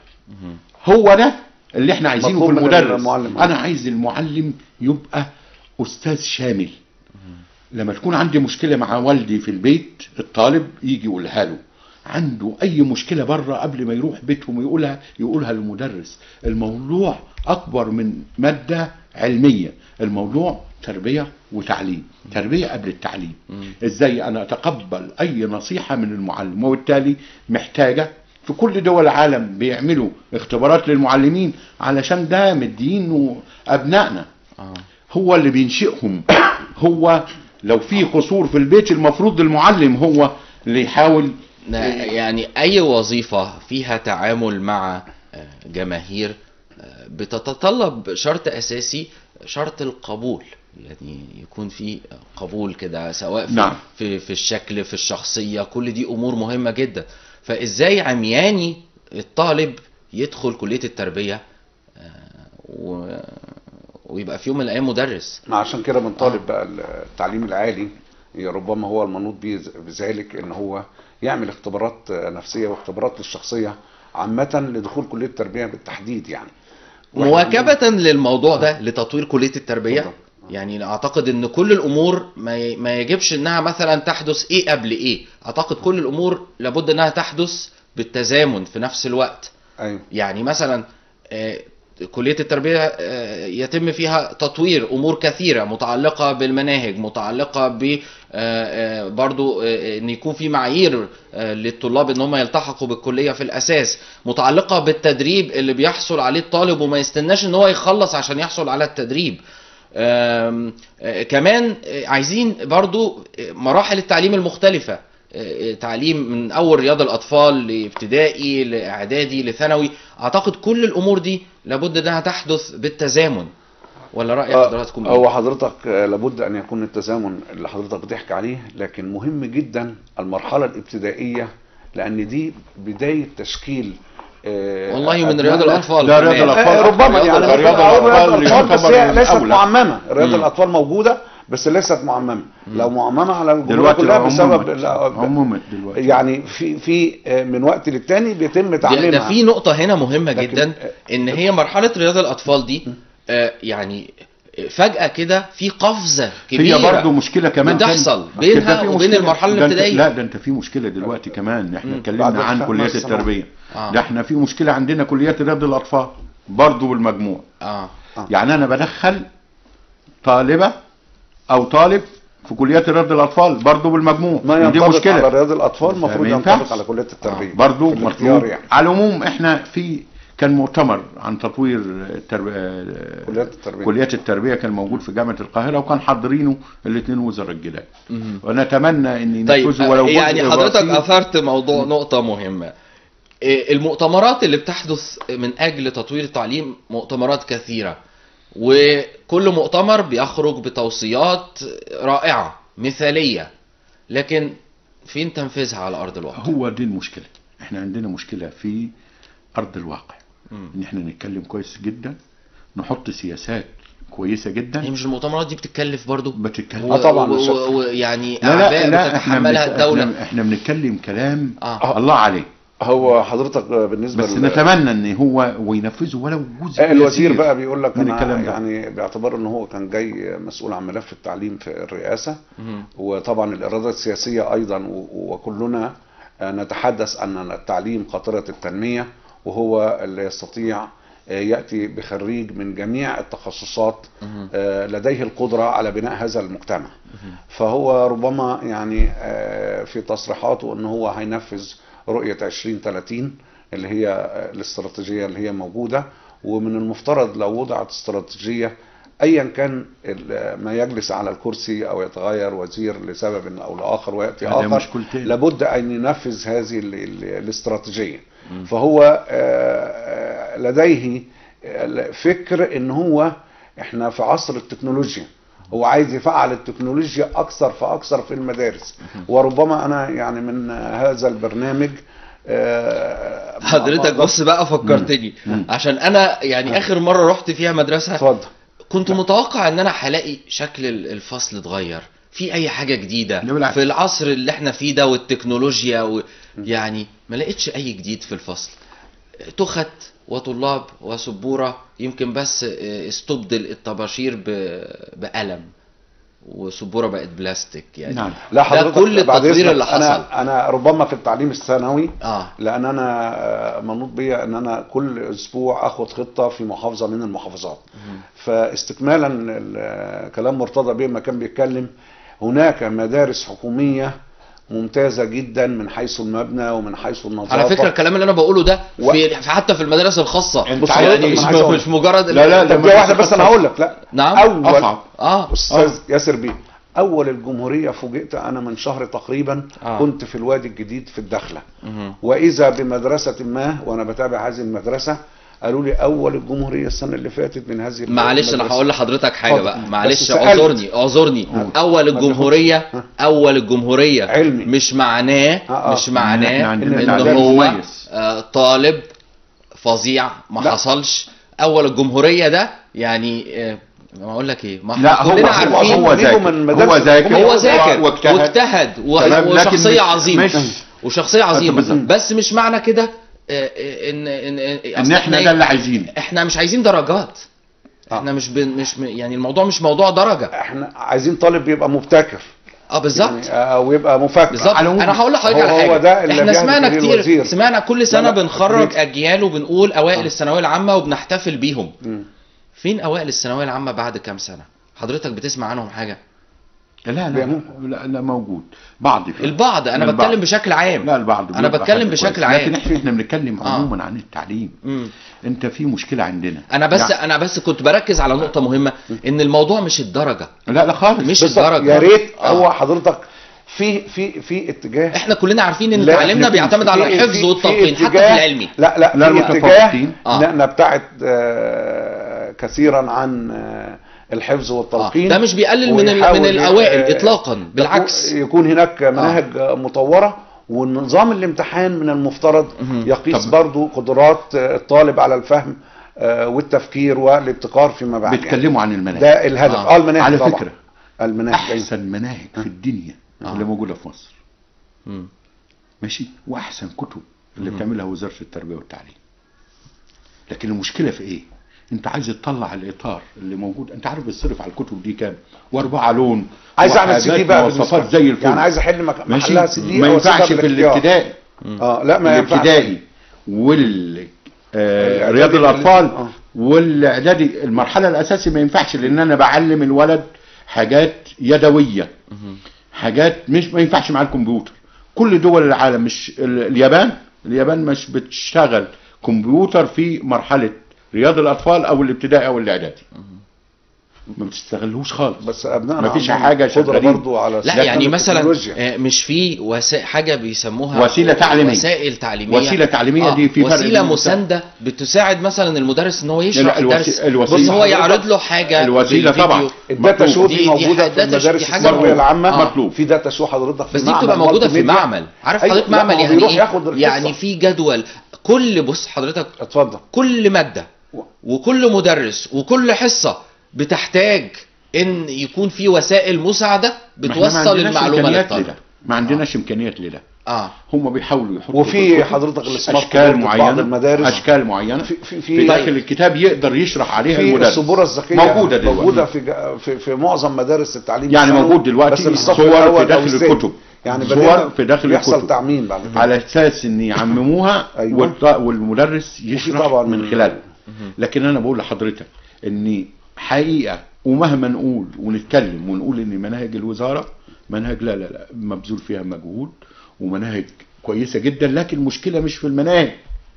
هو ده اللي احنا عايزينه في مطلوب من المدرس المعلم. انا عايز المعلم يبقى استاذ شامل لما تكون عندي مشكله مع والدي في البيت الطالب يجي يقولها له عنده اي مشكله بره قبل ما يروح بيتهم يقولها يقولها للمدرس الموضوع اكبر من ماده علميه الموضوع تربيه وتعليم تربيه قبل التعليم ازاي انا اتقبل اي نصيحه من المعلم وبالتالي محتاجه في كل دول العالم بيعملوا اختبارات للمعلمين علشان ده مدينه ابنائنا آه. هو اللي بينشئهم هو لو في قصور في البيت المفروض المعلم هو اللي يحاول نا- يعني اي وظيفه فيها تعامل مع آه، جماهير آه، بتتطلب شرط اساسي شرط القبول يعني يكون في قبول كده سواء في, نعم. في في الشكل في الشخصيه كل دي امور مهمه جدا فازاي عمياني الطالب يدخل كليه التربيه آه، و... ويبقى في يوم من الايام مدرس ما عشان كده بنطالب بقى التعليم العالي ربما هو المنوط به بذلك ان هو يعمل اختبارات نفسيه واختبارات للشخصيه عامه لدخول كليه التربيه بالتحديد يعني وإحنا مواكبة للموضوع ده لتطوير كلية التربية اتفضل. يعني اعتقد ان كل الامور ما ي- ما يجبش انها مثلا تحدث ايه قبل ايه اعتقد كل الامور لابد انها تحدث بالتزامن في نفس الوقت ايوه يعني مثلا آه، كلية التربية آه، يتم فيها تطوير أمور كثيرة متعلقة بالمناهج متعلقة ب آه، آه، برضو آه، ان يكون في معايير آه، للطلاب ان هم يلتحقوا بالكلية في الاساس متعلقة بالتدريب اللي بيحصل عليه الطالب وما يستناش ان هو يخلص عشان يحصل على التدريب آم، آه، كمان آه، عايزين برضو آه، مراحل التعليم المختلفة آه، تعليم من اول رياض الاطفال لابتدائي لاعدادي لثانوي اعتقد كل الامور دي لابد انها تحدث بالتزامن ولا راي آه، حضراتكم هو ايه حضرتك آه، لابد ان يكون التزامن اللي حضرتك بتحكي عليه لكن مهم جدا المرحله الابتدائيه لان دي بدايه تشكيل آه، والله من رياض أبنائنا. الأطفال لا، رياض كمان. الأطفال. آه، ربما رياض يعني الأطفال. رياض رياض الأطفال الأطفال بس يعتبر هي من ليست الأولى. معممة رياض مم. الأطفال موجودة بس ليست معممة لو معممة على الجمهورية دلوقتي كلها بسبب عمومت ال- عمومت دلوقتي يعني في في آه، من وقت للتاني بيتم ده, تعليمها ده في نقطة هنا مهمة لكن- جدا ان هي مرحلة رياض الاطفال دي آه، يعني فجأة كده في قفزة كبيرة هي برضه مشكله كمان كان- بتحصل أصل بينها ده في وبين مشكلة. المرحلة ده أنت- الابتدائية. لا ده انت في مشكله دلوقتي كمان احنا مم. اتكلمنا بعد عن الخمس كليات سنوات. التربيه آه. ده احنا في مشكله عندنا كليات رياض الاطفال برضه بالمجموع اه يعني انا بدخل طالبه او طالب في كليات رياض الاطفال برضه بالمجموع ما ودي ينطبق مشكله على رياض الأطفال المفروض ما ينطبق ينفعش. على كلية التربية برضه في الاختيار مطلوب يعني على العموم احنا في كان مؤتمر عن تطوير التربيه كليات التربية كليات التربيه كان موجود في جامعه القاهره وكان حاضرينه الاثنين وزراء الجلال مهم. ونتمنى ان طيب ينفذوا ولو جزء يعني حضرتك بسيط. اثرت موضوع نقطة مهمة إيه، المؤتمرات اللي بتحدث من اجل تطوير التعليم مؤتمرات كثيرة وكل مؤتمر بيخرج بتوصيات رائعة مثالية لكن فين تنفيذها على ارض الواقع هو دي المشكله احنا عندنا مشكله في ارض الواقع مم. ان احنا نتكلم كويس جدا نحط سياسات كويسه هي جدا مش المؤتمرات دي بتتكلف برضو بتتكلم آه طبعاً، و- مش و- ويعني لا لا اعباء لا احنا بتتحملها بنك... الدولة احنا, احنا بنتكلم كلام آه. الله عليه هو حضرتك بالنسبة بس لل- نتمنى ان هو وينفذه ولو جزء آه، الوزير يسير بقى بيقول لك من انا الكلام ده. يعني باعتبار ان هو كان جاي مسؤول عن ملف التعليم في الرئاسه مم. وطبعا الاراده السياسيه ايضا و- وكلنا آه، نتحدث ان التعليم قاطره التنميه وهو اللي يستطيع آه، ياتي بخريج من جميع التخصصات مهم. آه، لديه القدره على بناء هذا المجتمع فهو ربما يعني آه، في تصريحاته ان هو هينفذ رؤيه 2030 اللي هي آه، الاستراتيجيه اللي هي موجوده ومن المفترض لو وضعت استراتيجيه ايا كان ال- ما يجلس على الكرسي او يتغير وزير لسبب او لاخر وياتي هذا اخر مشكلتين. لابد ان ينفذ هذه ال- ال- الاستراتيجيه فهو آه، آه، لديه آه، فكر ان هو احنا في عصر التكنولوجيا هو عايز يفعل التكنولوجيا اكثر فاكثر في المدارس وربما انا يعني من هذا البرنامج آه، حضرتك ما- بص بقى فكرتني مم. عشان انا يعني اخر مره رحت فيها مدرسه اتفضل كنت متوقع ان انا هلاقي شكل ال- الفصل اتغير في اي حاجه جديده لا بالعكس. في العصر اللي احنا فيه ده والتكنولوجيا و... يعني ما لقيتش اي جديد في الفصل تخت وطلاب وسبوره يمكن بس اه، استبدل الطباشير ب... بقلم وسبوره بقت بلاستيك يعني نعم لا حضرتك كل بعد التطوير إذنك، اللي حصل. انا انا ربما في التعليم الثانوي اه لان انا آه، منوط بيا ان انا كل اسبوع اخد خطه في محافظه من المحافظات فاستكمالا ل- كلام مرتضى بيه ما كان بيتكلم هناك مدارس حكوميه ممتازه جدا من حيث المبنى ومن حيث النظافه على فكره الكلام اللي انا بقوله ده و- في حتى في المدارس الخاصه أنت بص عارف- يعني مش, أنا عايز أقول- مش مجرد لا، لا، طب ده دي واحده بس انا هقول لك لا نعم اول اصعب اه استاذ ياسر بيه اول الجمهوريه فوجئت انا من شهر تقريبا آه. كنت في الوادي الجديد في الدخله مهم. واذا بمدرسه ما وانا بتابع هذه المدرسه قالوا لي اول الجمهوريه السنه اللي فاتت من هذه معلش انا المدرسة. هقول لحضرتك حاجه اتفضل. بقى بس معلش سألت. اعذرني اعذرني اول الجمهوريه اول الجمهوريه علمي. مش معناه آه، آه. مش إحنا معناه عندنا ان الإعداد هو مميز. آه، طالب فظيع ما لا. حصلش اول الجمهوريه ده يعني آه، ما اقول لك ايه ما لا احنا هو كلنا هو, عارفين هو بيجوا ذاكر من مدارس هو ذاكر الحكومة. هو ذاكر واجتهد واجتهد و- تمام، لكن وشخصيه مش- عظيمه مش- وشخصيه عظيمه بالظبط. بس مش معنى كده آه، آه، ان ان ان أصل احنا إيه؟ ده اللي عايزينه احنا مش عايزين درجات آه. احنا مش بن مش م- يعني الموضوع مش موضوع درجه احنا عايزين طالب يبقى مبتكر اه بالظبط يعني آه، ويبقى مفكر بالظبط على العموم انا هقول لحضرتك هو- على هو حاجه ده اللي احنا بيهدف سمعنا إليه كتير الوزير. سمعنا كل سنه لا، لا، بنخرج أكيد. اجيال وبنقول اوائل الثانويه العامه وبنحتفل بيهم مم. فين اوائل الثانويه العامه بعد كام سنه حضرتك بتسمع عنهم حاجه لا لا بيعملوا. لا, لا موجود بعض فيه البعض انا البعض. بتكلم بشكل عام لا البعض انا بيبقى بتكلم حد بشكل كويس. عام. لكن احنا احنا بنتكلم آه. عموما عن التعليم مم. انت في مشكله عندنا انا بس يعني انا بس كنت بركز على نقطه مهمه ان الموضوع مش الدرجه لا لا خالص مش بالظبط. الدرجه يا ريت آه. هو حضرتك في في في اتجاه احنا كلنا عارفين ان لا، تعليمنا إحنا في- بيعتمد على في- الحفظ في- والتلقين في حتى في اتجاه- العلمي لا لا لا، في اتجاه المتفوقين. آه. ن- نبتعد آه، كثيرا عن آه، الحفظ والتلقين ده مش بيقلل من ال- ويحاول من الأوائل آه، إطلاقاً، بالعكس. يكون هناك مناهج مطورة ونظام الامتحان من المفترض مهم. يقيس طب- برضو قدرات آه، الطالب على الفهم آه، والتفكير والابتكار فيما بعد يعني. بيتكلموا عن المناهج ده الهدف آه. اه المناهج على طبعا. فكرة المناهج أيوة. احسن مناهج في الدنيا آه. اللي موجوده في مصر مم. ماشي واحسن كتب اللي بتعملها وزاره التربيه والتعليم لكن المشكله في ايه انت عايز تطلع الاطار اللي موجود انت عارف بتصرف على الكتب دي كام واربعه لون عايز اعمل سي دي وحاجات بقى مواصفات بالنسبة. زي الفل يعني عايز احل مك- ماشي محلها سي دي ما أو ينفعش أسيبها في بالاختيار. الابتدائي اه لا ما ينفعش الابتدائي وال آه، الإعدادي رياض اللي- الاطفال آه. والاعدادي المرحله الاساسيه ما ينفعش لان انا بعلم الولد حاجات يدويه حاجات مش ما ينفعش مع الكمبيوتر كل دول العالم مش ال- اليابان اليابان مش بتشتغل كمبيوتر في مرحله رياض الاطفال او الابتدائي او الاعدادي ما بتستغلوش خالص بس ابنائنا مفيش عندهم حاجة قدرة شغالين. برضو على لا استخدام يعني مثلا التكنولوجيا. آه، مش في وسائل حاجه بيسموها وسيلة تعليمية. وسائل تعليميه وسيلة تعليمية دي في فرق وسيله بين مسانده بتساعد مثلا المدرس ان هو يشرح لا، الوسي- الدرس الوسيلة بص هو حضرتك- يعرض له حاجه الوسيلة بالفيديو. طبعا. الداتا مطلوب. شو دي- دي دي موجوده ح- في داتا شو دي المدارس حاجة الثانويه مطلوب. العامه آه. مطلوب. في داتا شو حضرتك في بس دي معمل بتبقى موجوده مالتي في ميديا. معمل عارف أيوة، حضرتك لا، معمل ما هو يعني بيروح ايه ياخد الحصة. يعني في جدول كل بص حضرتك اتفضل كل ماده وكل مدرس وكل حصه بتحتاج ان يكون في وسائل مساعده ما إحنا ما بتوصل عندناش المعلومه إمكانيات للطالب لده. ما عندناش امكانيات لده اه هم بيحاولوا يحطوا وفي في الكتب حضرتك السمارت اشكال بورد في بعض معينه المدارس. اشكال معينه في- في, في- في, في- داخل الكتاب يقدر يشرح عليها في المدرس السبوره الذكيه موجوده دلوقتي موجوده في جا- في, في معظم مدارس التعليم يعني الثانوي، موجود دلوقتي بس الصف صور في الأول أو داخل الثاني. الكتب. يعني صور بدأنا في داخل يحصل الكتب. تعميم بعد كده على اساس ان يعمموها أيوة. والط- والمدرس يشرح طبعاً من خلالها لكن انا بقول لحضرتك ان حقيقه ومهما نقول ونتكلم ونقول ان مناهج الوزاره مناهج لا لا لا مبذول فيها مجهود ومناهج كويسه جدا لكن المشكله مش في المناهج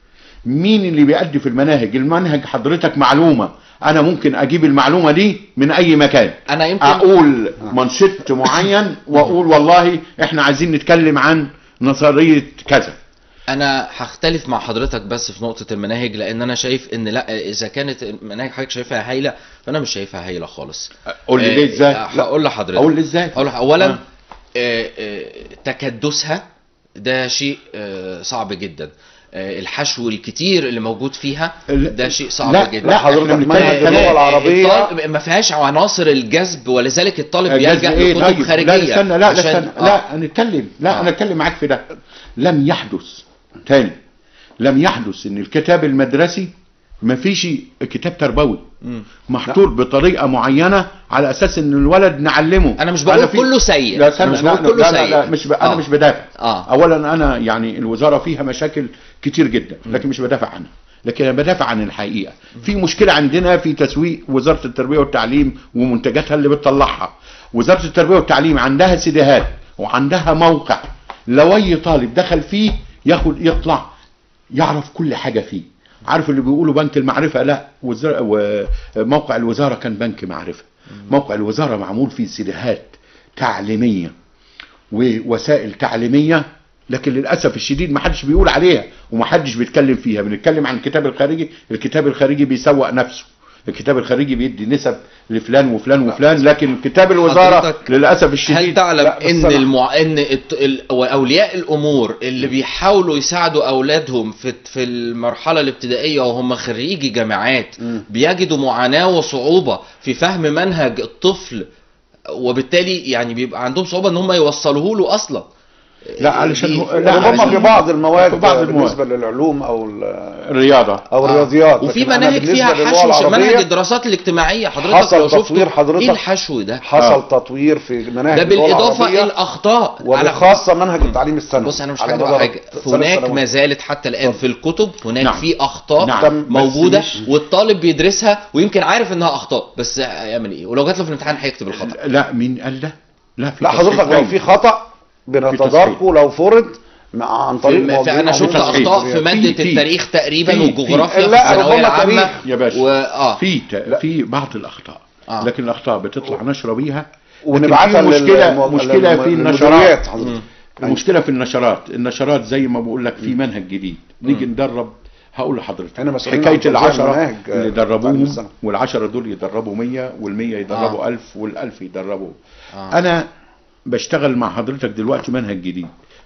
مين اللي بيأدي في المناهج المنهج حضرتك معلومه انا ممكن اجيب المعلومه دي من اي مكان انا يمكن اقول منشط معين واقول والله احنا عايزين نتكلم عن نظريه كذا انا هختلف مع حضرتك بس في نقطة المناهج لان انا شايف ان لا اذا كانت المناهج حضرتك شايفها هايلة فانا مش شايفها هايلة خالص قول لي آه، ليه ازاي آه، هقول لحضرتك اقول لي ازاي هقول لح- اولا آه. آه، آه، تكدسها ده شيء آه، صعب جدا آه، الحشو الكتير اللي موجود فيها ال- ده شيء صعب لا، جدا لا، حضرتك إحنا بنتكلم منهج كلام. اللغه العربيه الطالب ما فيهاش عناصر الجذب ولذلك الطالب جذب بيلجأ ايه لكتب طيب خارجية لا استنى لا لا عشان- استنى آه. لا نتكلم لا آه. انا اتكلم معاك في ده لم يحدث تاني لم يحدث ان الكتاب المدرسي ما فيش كتاب تربوي مم. محطوط بطريقه معينه على اساس ان الولد نعلمه انا مش بقول في- كله سيء لا انا استنى مش لا بقول كله لا, لا, لا سيء مش ب... انا آه. مش بدافع اه اولا انا يعني الوزاره فيها مشاكل كتير جدا لكن مش بدافع عنها لكن انا بدافع عن الحقيقه في مشكله عندنا في تسويق وزاره التربيه والتعليم ومنتجاتها اللي بتطلعها وزاره التربيه والتعليم عندها سيديهات وعندها موقع لو اي طالب دخل فيه ياخد يطلع يعرف كل حاجه فيه عارف اللي بيقولوا بنك المعرفه لا وزارة وموقع الوزاره كان بنك معرفه موقع الوزاره معمول فيه سيديهات تعليميه ووسائل تعليميه لكن للاسف الشديد ما حدش بيقول عليها وما حدش بيتكلم فيها بنتكلم عن الكتاب الخارجي الكتاب الخارجي بيسوق نفسه الكتاب الخارجي بيدي نسب لفلان وفلان وفلان لكن كتاب الوزاره حضرتك للاسف هل الشديد تعلم لا، بس ان أنا- المع... ان الت... ال... اولياء الامور اللي بيحاولوا يساعدوا اولادهم في في المرحله الابتدائيه وهم خريجي جامعات مم. بيجدوا معاناه وصعوبه في فهم منهج الطفل وبالتالي يعني بيبقى عندهم صعوبه ان هم يوصلوه له اصلا لا علشان دي- هو- لا ربما علشان- في بعض المواد في بعض المواد. بالنسبه للعلوم او ال- الرياضه او آه. الرياضيات وفي لكن أنا مناهج بالنسبة فيها للغة حشو ش- منهج العربية الدراسات الاجتماعيه حضرتك حصل لو شفته تطوير حضرتك. ايه الحشو ده حصل آه. تطوير في مناهج ده اللغة بالاضافه العربية الى اخطاء على وبخاصه منهج التعليم الثانوي بص انا مش على هكدب مدار على حاجه ثلاث هناك سنوات. ما زالت حتى الان في الكتب هناك نعم. في اخطاء نعم. بس موجوده مش- والطالب بيدرسها ويمكن عارف انها اخطاء بس يعمل ايه ولو جات له في الامتحان هيكتب الخطا لا مين قال ده لا في لا تصحيح حضرتك لو باين. في خطا بنتداركه لو فرض مع عن طريق في موظفين انا أو شفت مدرسين. اخطاء في في- ماده في- التاريخ تقريبا في- والجغرافيا لا، في الثانويه ربما تاريخ العامه يا باشا. و... اه في ت- في بعض الاخطاء آه. لكن الاخطاء بتطلع نشره بيها لكن ونبعتها في مشكله للم- مشكله للم- في للمديريات النشرات حضرتك. المشكله في النشرات النشرات زي ما بقول لك في منهج جديد نيجي ندرب هقول لحضرتك احنا مسؤولين عن حكايه توزيع العشرة المناهج، آه، اللي تعليم دربوهم السنة. والعشرة دول يدربوا 100 وال100 يدربوا آه. 1000 وال1000 يدربوا آه. انا بشتغل مع حضرتك دلوقتي منهج جديد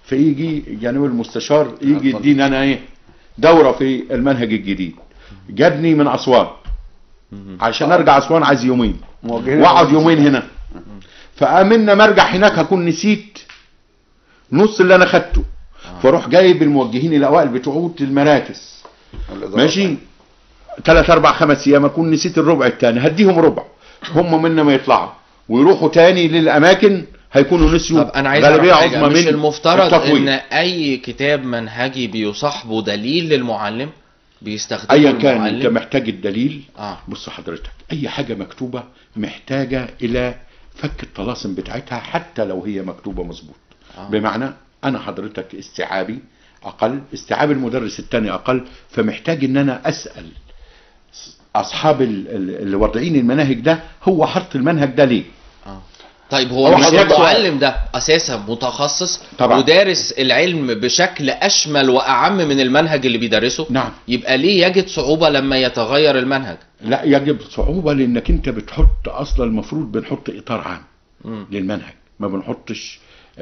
فيجي جانب المستشار يجي اتفضل. يديني انا ايه دوره في المنهج الجديد جابني من اسوان عشان ارجع اسوان عايز يومين موجهين واقعد يومين هنا فامنا ما ارجع هناك هكون نسيت نص اللي انا خدته فاروح جايب الموجهين الاوائل بتوع المراكز الإدارة. ماشي ثلاث اربع خمس ايام اكون نسيت الربع الثاني هديهم ربع هم منا ما يطلعوا ويروحوا تاني للاماكن هيكونوا نسيوا طب انا عايز غالبيه اعرف حاجه عظمى مش من المفترض التطوير. ان اي كتاب منهجي بيصاحبه دليل للمعلم بيستخدمه ايا كان المعلم انت محتاج الدليل اه بص حضرتك اي حاجه مكتوبه محتاجه الى فك الطلاسم بتاعتها حتى لو هي مكتوبه مظبوط آه. بمعنى انا حضرتك استيعابي اقل استيعاب المدرس الثاني اقل فمحتاج ان انا اسال اصحاب ال- ال- اللي واضعين المناهج ده هو حط المنهج ده ليه اه طيب هو هو مش حضرتك المعلم ده اساسا متخصص طبعا. ودارس العلم بشكل اشمل واعم من المنهج اللي بيدرسه نعم يبقى ليه يجد صعوبة لما يتغير المنهج لا يجب صعوبه لانك انت بتحط اصلا المفروض بنحط اطار عام مم. للمنهج ما بنحطش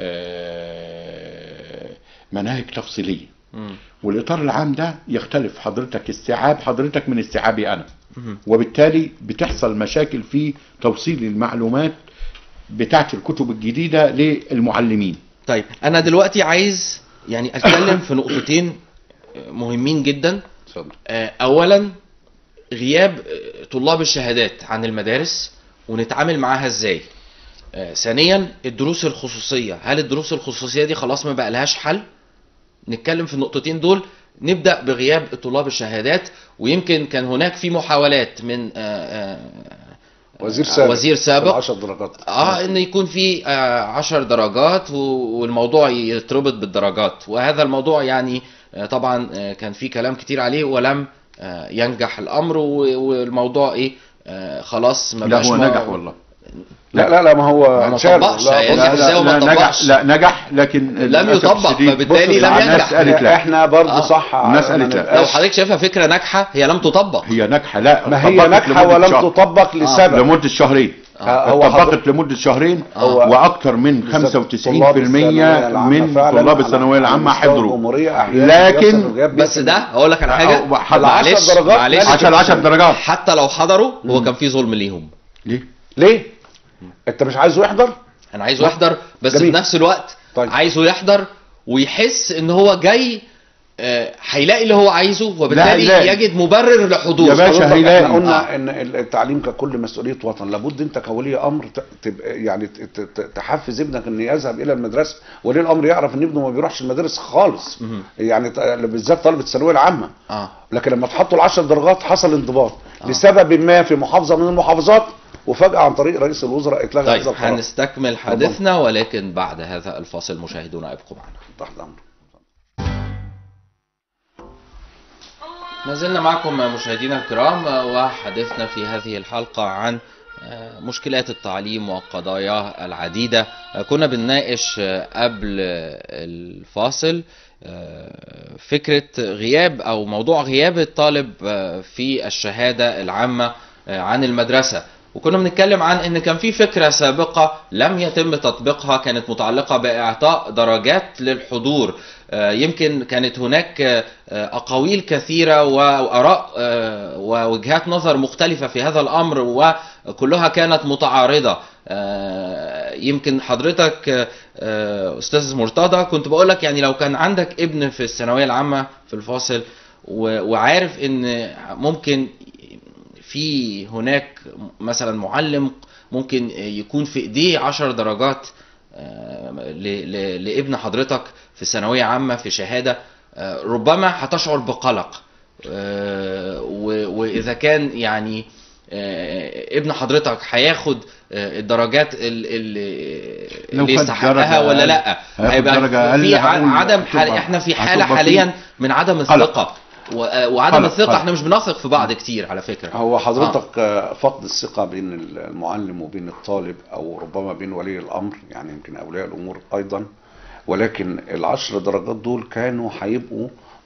آه، مناهج تفصيليه مم. والاطار العام ده يختلف حضرتك استيعاب حضرتك من استيعابي انا مم. وبالتالي بتحصل مشاكل في توصيل المعلومات بتاعت الكتب الجديده للمعلمين طيب انا دلوقتي عايز يعني اتكلم في نقطتين مهمين جدا اتفضل. آه، اولا غياب آه، طلاب الشهادات عن المدارس ونتعامل معاها ازاي آه، ثانيا الدروس الخصوصيه هل الدروس الخصوصيه دي خلاص ما بقى لهاش حل نتكلم في النقطتين دول نبدا بغياب طلاب الشهادات ويمكن كان هناك في محاولات من آه، آه، وزير سابق وزير سابق 10 درجات اه ان يكون في آه، عشر درجات و- والموضوع يتربط بالدرجات وهذا الموضوع يعني آه، طبعا آه، كان في كلام كتير عليه ولم آه، ينجح الامر و- والموضوع ايه آه، خلاص ما لا بقاش هو مو- نجح والله لا لا لا ما هو ما شال. طبقش، لا، هينجح بص- لا, إزاي وما لا, لا نجح طبقش؟ لا نجح لكن لم للأسف يطبق، الشديد فبالتالي بص، لم الناس ينجح. قالت لا احنا برضه آه. صح الناس ما قالت لا. نبقاش- لو حضرتك شايفها فكره ناجحه هي لم تطبق هي ناجحه لا ما هي طبقت ناجحه لمدة ولم شهر. تطبق لسبب لمده شهرين آه، هو طبقت حضرتك- لمده شهرين هو- واكثر من بالظبط. 95% طلاب الثانوية العامة من فعلاً طلاب على- الثانويه على العامه مستوى حضروا الجمهورية أحياناً لكن بيحصل غياب بس ده هقول لك على حاجه أو- حضر- معلش عشر درجات معلش مالك. عشان 10 درجات حتى لو حضروا هو كان في ظلم ليهم ليه؟ ليه؟ انت مش عايزه يحضر؟ انا عايزه يحضر بس جميل. في نفس الوقت طيب. عايزه يحضر ويحس ان هو جاي آه، هيلاقي اللي هو عايزه وبالتالي هيلاقي. يجد مبرر لحضوره يا باشا حضرتك هيلاقي. احنا قلنا آه. ان التعليم ككل مسؤوليه وطن لابد انت كولي امر ت- تبقى يعني ت- ت- ت- تحفز ابنك ان يذهب الى المدرسه ولي الامر يعرف ان ابنه ما بيروحش المدارس خالص مهم. يعني ت- بالذات طلبه الثانويه العامه اه لكن لما تحطوا العشر درجات حصل انضباط لسبب ما في محافظه من المحافظات وفجاه عن طريق رئيس الوزراء اتلغى طيب هذا القرار هنستكمل حديثنا ولكن بعد هذا الفاصل مشاهدونا ابقوا معنا تحت امر ما زلنا معكم مشاهدينا الكرام وحديثنا في هذه الحلقة عن آه، مشكلات التعليم وقضاياه العديدة آه، كنا بنناقش آه، قبل آه، الفاصل آه، فكرة غياب أو موضوع غياب الطالب آه، في الشهادة العامة آه، عن المدرسة وكنا بنتكلم عن ان كان في فكره سابقه لم يتم تطبيقها كانت متعلقه باعطاء درجات للحضور آه، يمكن كانت هناك آه، اقاويل كثيره واراء آه، ووجهات نظر مختلفه في هذا الامر وكلها كانت متعارضه آه، يمكن حضرتك آه، آه، استاذ مرتضى كنت بقول لك يعني لو كان عندك ابن في الثانويه العامه في الفاصل و- وعارف ان ممكن في هناك مثلا معلم ممكن يكون في ايديه عشر درجات آه، ل- ل- لابن حضرتك في ثانوية عامة في شهادة آه، ربما هتشعر بقلق آه، و- وإذا كان يعني آه، ابن حضرتك هياخد آه، الدرجات ال- ال- لو اللي خد يستحقها درجة ولا أقل، لا هياخد هيبقى درجة أقل، في ع- هقول عدم حال هتبقى- احنا في حالة هتبقى في حاليا من عدم قلق. الثقة و- آه، وعدم قلق، الثقة قلق. احنا مش بنثق في بعض كتير على فكرة هو حضرتك آه. فقد الثقة بين المعلم وبين الطالب أو ربما بين ولي الأمر يعني يمكن أولياء الأمور أيضا ولكن العشر درجات دول كانوا هيبقوا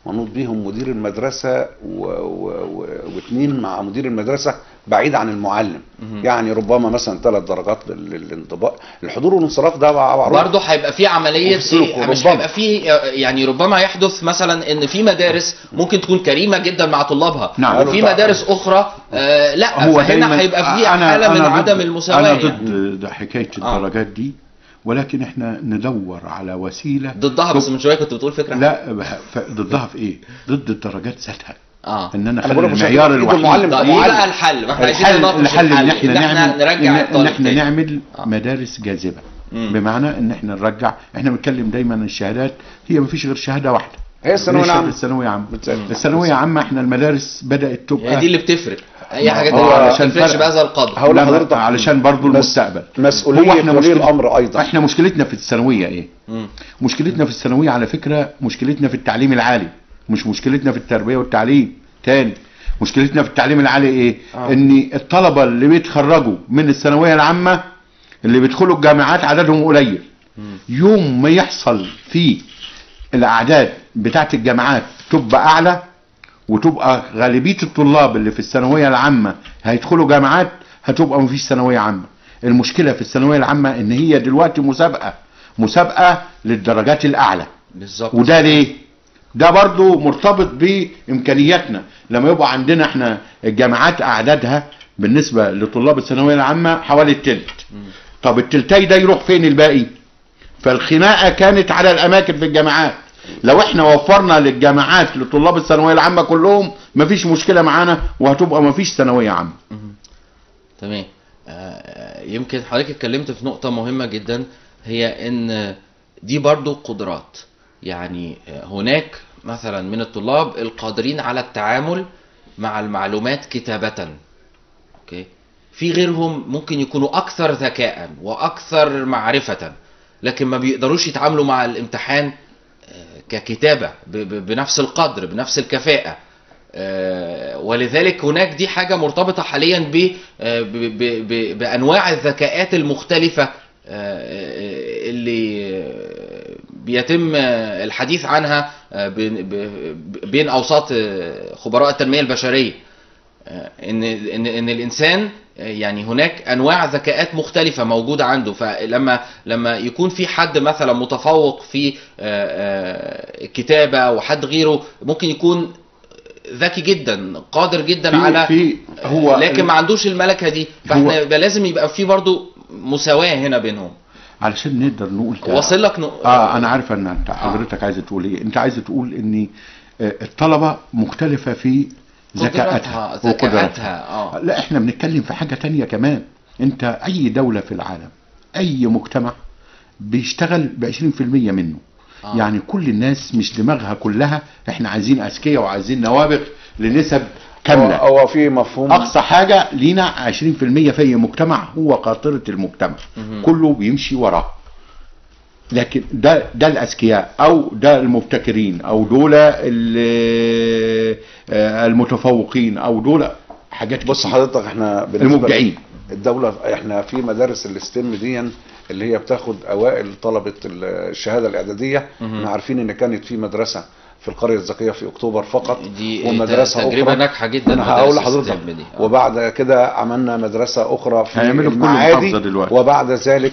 منوط بيهم مدير المدرسه و... و... و... واثنين مع مدير المدرسه بعيد عن المعلم يعني ربما مثلا ثلاث درجات لل- للانضباط الحضور والانصراف ده معروف برضه هيبقى في عمليه وفي السلوك ايه مش ربما. هيبقى في يعني ربما يحدث مثلا ان في مدارس ممكن تكون كريمه جدا مع طلابها نعم. وفي مدارس اخرى آه لا هو فهنا دايما هيبقى في أنا- حاله من أنا ضد- عدم المساواه انا يعني. ضد ده حكايه آه. الدرجات دي ولكن احنا ندور على وسيله ضدها بس من شويه كنت بتقول فكره لا بح- ف- ضدها في ايه؟ ضد الدرجات ذاتها اه ان انا أنا اخلي بقول لك مش المعيار هتبقى إيد الوحيد المعلم طيب معلم. ايه بقى الحل؟ ما احنا عايزين الحل نناقش الحل ان احنا نرجع نعمل الطالب ان, إن تاني. احنا نعمل آه. مدارس جاذبه مم. بمعنى ان احنا نرجع احنا بنتكلم دايما عن الشهادات هي ما فيش غير شهاده واحده هي الثانويه ليش العامه الثانويه عامه بتسأل. الثانويه عامه احنا المدارس بدات تبقى هي دي اللي بتفرق اي حاجه هو تانية ما علشان بتفرقش فرق. بهذا القدر هقول لا، لحضرتك علشان برضو مس- المستقبل مسؤوليه هو احنا ولي مشكلة- الامر ايضا احنا مشكلتنا في الثانويه ايه مم. مشكلتنا في الثانويه على فكره مشكلتنا في التعليم العالي مش مشكلتنا في التربيه والتعليم تاني مشكلتنا في التعليم العالي ايه آه. ان الطلبه اللي بيتخرجوا من الثانويه العامه اللي بيدخلوا الجامعات عددهم قليل يوم ما يحصل في الاعداد بتاعت الجامعات تبقى اعلى وتبقى غالبيه الطلاب اللي في الثانويه العامه هيدخلوا جامعات هتبقى مفيش ثانويه عامه المشكله في الثانويه العامه ان هي دلوقتي مسابقه مسابقه للدرجات الاعلى بالظبط وده ليه ده برضو مرتبط بامكانياتنا لما يبقى عندنا احنا الجامعات اعدادها بالنسبه لطلاب الثانويه العامه حوالي التلت طب التلتاي ده يروح فين الباقي فالخناقه كانت على الاماكن في الجامعات لو احنا وفرنا للجامعات لطلاب الثانويه العامه كلهم مفيش مشكله معانا وهتبقى مفيش ثانويه عامه تمام آه، يمكن حضرتك اتكلمت في نقطة مهمة جدا هي ان دي برضو قدرات يعني آه، هناك مثلا من الطلاب القادرين على التعامل مع المعلومات كتابة اوكي في غيرهم ممكن يكونوا اكثر ذكاء واكثر معرفة لكن ما بيقدروش يتعاملوا مع الامتحان آه، ككتابة ب- ب- بنفس القدر بنفس الكفاءة آه، ولذلك هناك دي حاجة مرتبطة حاليا ب آه، ب- ب- ب- بأنواع الذكاءات المختلفة آه، آه، اللي آه، بيتم آه، الحديث عنها آه، بين ب- بين أوساط آه، خبراء التنمية البشرية آه، ان ان ان الانسان آه، يعني هناك انواع ذكاءات مختلفه موجوده عنده فلما لما يكون في حد مثلا متفوق في آه، آه، الكتابه وحد غيره ممكن يكون ذكي جدا قادر جدا في- على في هو لكن ما عندوش الملكه دي فاحنا هو- يبقى لازم يبقى في برضو مساواه هنا بينهم علشان نقدر نقول ده. واصل لك نق... اه انا عارف ان انت حضرتك عايز تقول ايه انت عايز تقول ان آه، الطلبه مختلفه في ذكاءاتها قدراتها ذكاءاتها اه لا احنا بنتكلم في حاجه تانية كمان انت اي دوله في العالم اي مجتمع بيشتغل ب 20% منه آه. يعني كل الناس مش دماغها كلها احنا عايزين اذكياء وعايزين نوابغ لنسب كامله هو هو في مفهوم اقصى حاجه لينا 20% في أي مجتمع هو قاطره المجتمع مهم. كله بيمشي وراه لكن ده ده الاذكياء او ده المبتكرين او دول ال- آه، المتفوقين او دول حاجات بص كتير. حضرتك احنا بالنسبة المبدعين. الدولة احنا في مدارس الاستم دي اللي هي بتاخد اوائل طلبة الشهادة الاعدادية مهم. احنا عارفين ان كانت في مدرسة في القرية الذكية في اكتوبر فقط دي ومدرسة تجربة اخرى ناجحة جدا انا هقول مدارس لحضرتك الستم دي. آه. وبعد كده عملنا مدرسة اخرى في هيعملوا في كل المعادي محافظة دلوقتي. وبعد ذلك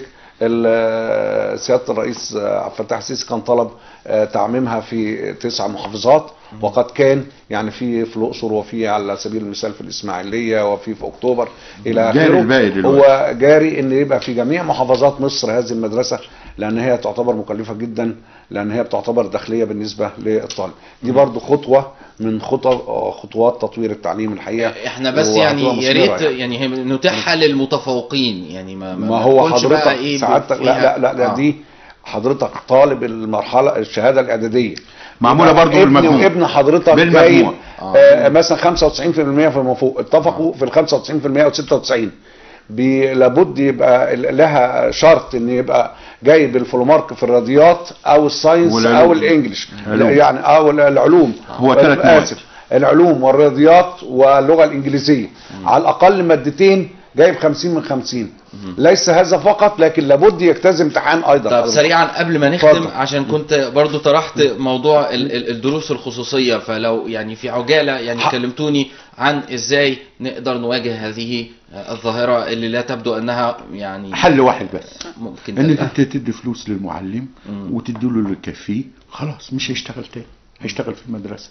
ال- سيادة الرئيس عبد الفتاح السيسي كان طلب آه، تعميمها في تسع محافظات وقد كان يعني في في الاقصر وفي على سبيل المثال في الاسماعيليه وفي في اكتوبر الى جاري اخره الباقي دلوقتي. هو جاري ان يبقى في جميع محافظات مصر هذه المدرسه لان هي تعتبر مكلفه جدا لان هي بتعتبر داخليه بالنسبه للطالب دي برضو خطوه من خطو خطوات تطوير التعليم الحقيقه احنا بس وهتبقى يعني يا مثمرة ريت يعني. يعني هي نتيحها للمتفوقين يعني ما ما هو نكونش بقى حضرتك إيه سعادتك لا فيها- لا لا, لا آه. دي حضرتك طالب المرحله الشهاده الاعداديه معمولة يبقى برضو ابني بالمجموع. وابن حضرتك بالمجموع. جايب آه. آه مثلا 95% فيما فوق اتفقوا في ال 95% و 96 بي- لابد يبقى ال- لها شرط ان يبقى جايب الفول مارك في الرياضيات او الساينس والعلوم. او الانجليش علوم. يعني او العلوم هو ثلاث مواد. اسف العلوم والرياضيات واللغه الانجليزيه على الاقل مادتين جايب 50 من 50 ليس هذا فقط لكن لابد يجتاز امتحان ايضا طب سريعا قبل ما نختم اتفضل. عشان كنت برضو طرحت موضوع ال- ال- الدروس الخصوصية فلو يعني في عجالة يعني ح- كلمتوني عن ازاي نقدر نواجه هذه الظاهرة اللي لا تبدو انها يعني حل واحد بس ممكن انك تبقى. انت تدي فلوس للمعلم وتدي له اللي يكفيه خلاص مش هيشتغل تاني هيشتغل في المدرسه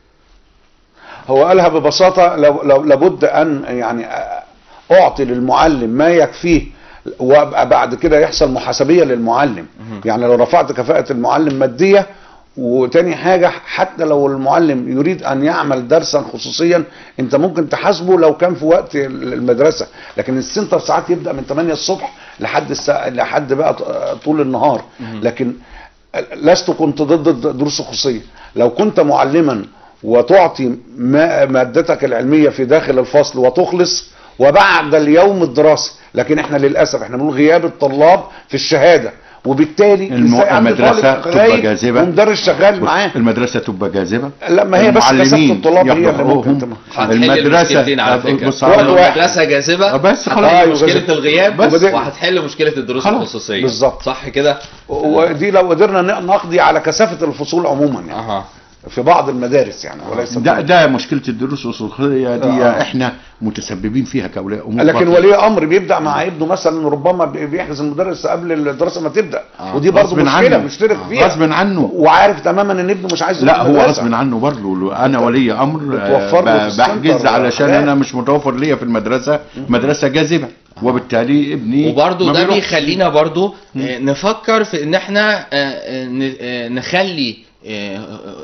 هو قالها ببساطة لو لو لابد أن يعني أعطي للمعلم ما يكفيه وابقى بعد كده يحصل محاسبية للمعلم يعني لو رفعت كفاءة المعلم مادية وتاني حاجة حتى لو المعلم يريد أن يعمل درسا خصوصيا أنت ممكن تحاسبه لو كان في وقت المدرسة لكن السنتر ساعات يبدأ من 8 الصبح لحد الساعة لحد بقى طول النهار لكن لست كنت ضد الدروس الخصوصيه لو كنت معلما وتعطي ما- مادتك العلميه في داخل الفصل وتخلص وبعد اليوم الدراسي لكن احنا للاسف احنا بنقول غياب الطلاب في الشهاده وبالتالي الم- إزاي عندي المدرسة طالب تبقى غايب جاذبة. ومدرس شغال بص، معاه المدرسه تبقى جاذبه لا، ما هي بس كثافة المعلمين الطلاب هي اللي ياخدوا ممكن حقوقهم. تبقى. هتحل المدرسه المشكلتين على فكرة بص وقت على- واحد. المدرسة جاذبة بس خلاص. هتحل أيوة، مشكلة جاذبة. الغياب بس. وهتحل مشكلة الدروس خلاص. الخصوصية بالظبط. صح كده؟ ودي لو قدرنا ن- نقضي على كثافه الفصول عموما يعني اها في بعض المدارس يعني وليس ده كل- ده مشكله الدروس الخصوصيه دي آه. احنا متسببين فيها كاولياء امور لكن فقط. ولي امر بيبدا مع ابنه مثلا ربما بي- بيحجز المدرس قبل الدراسه ما تبدا آه. ودي برضه غصب مشكله عنه. مشترك آه. فيها غصب عنه. وعارف تماما ان ابنه مش عايز لا يروح هو المدرسة. غصب عنه برضه انا ولي امر بتوفر له آه، في ب- بحجز السنتر علشان حاجات. انا مش متوفر ليا في المدرسه مدرسه جاذبه وبالتالي ابني وبرضو ما ده بيروحش. بيخلينا برضو آه، نفكر في ان احنا آه، آه، ن- آه، نخلي آه،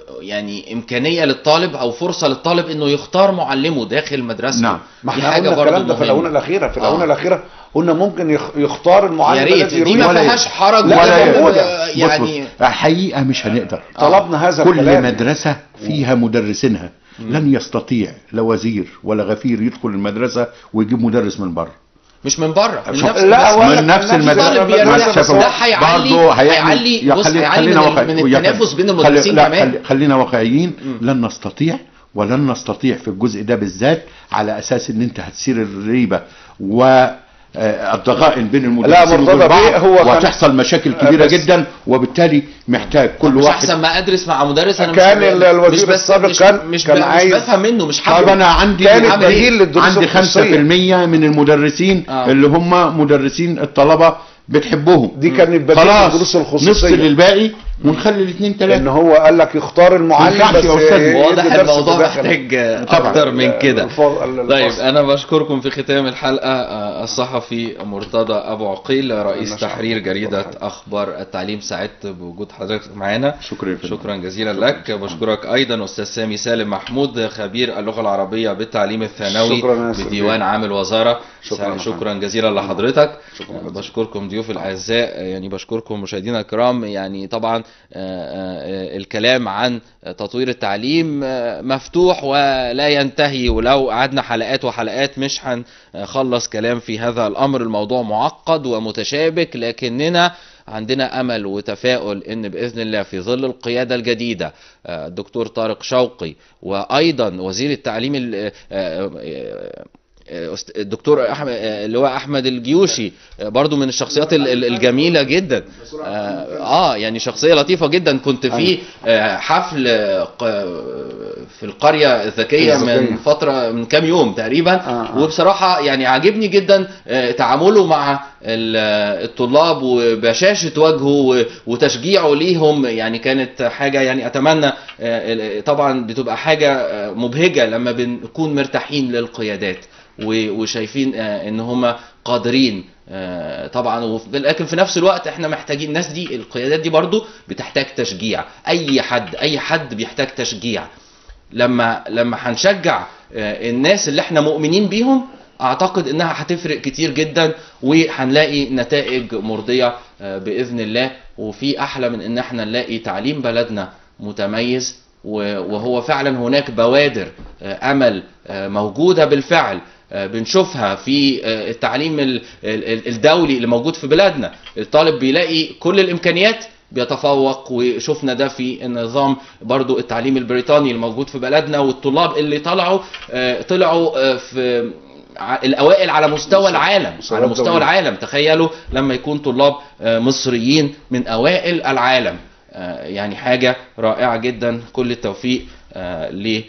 يعني امكانيه للطالب او فرصه للطالب انه يختار معلمه داخل مدرسته نعم. ما دي احنا حاجه قلنا برضو الكلام ده في الاونه مهمه الاخيره في آه. الاونه الاخيره قلنا ممكن يخ- يختار المعلم يا ريت الذي دي يريد ما ولا فيهاش يهمك. حرج لا، ولا موجودة. موجودة بص يعني بص حقيقه مش هنقدر طلبنا هذا كل الكلام مدرسة فيها مدرسينها لن يستطيع لا وزير ولا غفير يدخل المدرسة ويجيب مدرس من بره مش من بره من شوف، نفس لا، المدرسة. ولا من نفس من نفس المدرسة طالب المدرسة بيرتاح بس ده هو هيعلي برضه هيعمل- هيعلي يا بص خلي- هيعلي خلينا من, ال- واقعي- من يا التنافس بين خلي- المدرسين لا، كمان خلي- خلينا واقعيين لن نستطيع ولن نستطيع في الجزء ده بالذات على اساس ان انت هتثير الريبه و آه، الضغائن بين المدرسين مرتضى وبين بعض بيه هو كان- وتحصل مشاكل كبيره بس- جدا وبالتالي محتاج كل مش واحد احسن ما ادرس مع مدرس انا كان مش ال- الوزير مش بس السابق مش كان- مش, كان ب- عايز- مش بفهم منه مش طب حابب انا عندي كانت عامل إيه؟ بديل للدروس عندي 5% الخصوصيه من المدرسين آه. اللي هم مدرسين الطلبه بتحبهم دي كانت بديل خلاص للدروس نفصل الخصوصيه الباقي ونخلي الاثنين ان ثلاثه هو قال لك يختار المعلم ينفعش بس يا أستاذ. يدي واضح درس الموضوع في داخل محتاج طبعاً. اكتر من كده الف- ال- طيب الفصل. انا بشكركم في ختام الحلقه آه، الصحفي مرتضى ابو عقيل رئيس ما شاء تحرير الله. جريده اخبار التعليم سعدت بوجود حضرتك معانا شكرا يا فندم. شكرا جزيلا لك بشكرك ايضا استاذ سامي سالم محمود خبير اللغه العربيه بالتعليم الثانوي شكراً يا أستاذ بديوان عام الوزاره شكراً يا شكرا جزيلا لحضرتك شكراً. بشكركم ضيوف الاعزاء يعني بشكركم مشاهدينا الكرام يعني طبعا آه، آه، الكلام عن تطوير التعليم آه، مفتوح ولا ينتهي ولو قعدنا حلقات وحلقات مش هنخلص كلام في هذا الامر الموضوع معقد ومتشابك لكننا عندنا امل وتفاؤل ان باذن الله في ظل القياده الجديده آه، الدكتور طارق شوقي وايضا وزير التعليم ال- آه، آه، أست- الدكتور احمد اللواء احمد الجيوشي آه، برضو من الشخصيات ال- ال- الجميله جدا اه آه، يعني شخصيه لطيفه جدا كنت في آه، حفل آه، ق- في القريه الذكيه الذكية. من فتره من كام يوم تقريبا آه، آه. وبصراحه يعني عاجبني جدا آه، تعامله مع ال- آه، الطلاب وبشاشه وجهه و- وتشجيعه ليهم يعني كانت حاجه يعني اتمنى آه، ال- طبعا بتبقى حاجه آه، مبهجه لما بنكون مرتاحين للقيادات و- وشايفين آه، ان هم قادرين آه، طبعا وف- لكن في نفس الوقت احنا محتاجين الناس دي القيادات دي برضو بتحتاج تشجيع اي حد اي حد بيحتاج تشجيع لما لما هنشجع آه، الناس اللي احنا مؤمنين بيهم اعتقد انها هتفرق كتير جدا وهنلاقي نتائج مرضية آه، باذن الله وفي احلى من ان احنا نلاقي تعليم بلدنا متميز و- وهو فعلا هناك بوادر آه، امل آه، موجودة بالفعل آه، بنشوفها في آه، التعليم ال- ال- الدولي اللي موجود في بلادنا الطالب بيلاقي كل الامكانيات بيتفوق وشفنا ده في النظام برضو التعليم البريطاني الموجود في بلدنا والطلاب اللي طلعوا آه، طلعوا آه، في ع- الاوائل على مستوى مستوى- العالم مستوى على مستوى الدولي. العالم تخيلوا لما يكون طلاب آه، مصريين من اوائل العالم آه، يعني حاجه رائعه جدا كل التوفيق ل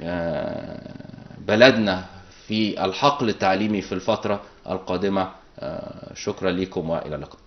بلدنا في الحقل التعليمي في الفتره القادمه آه، شكرا لكم والى اللقاء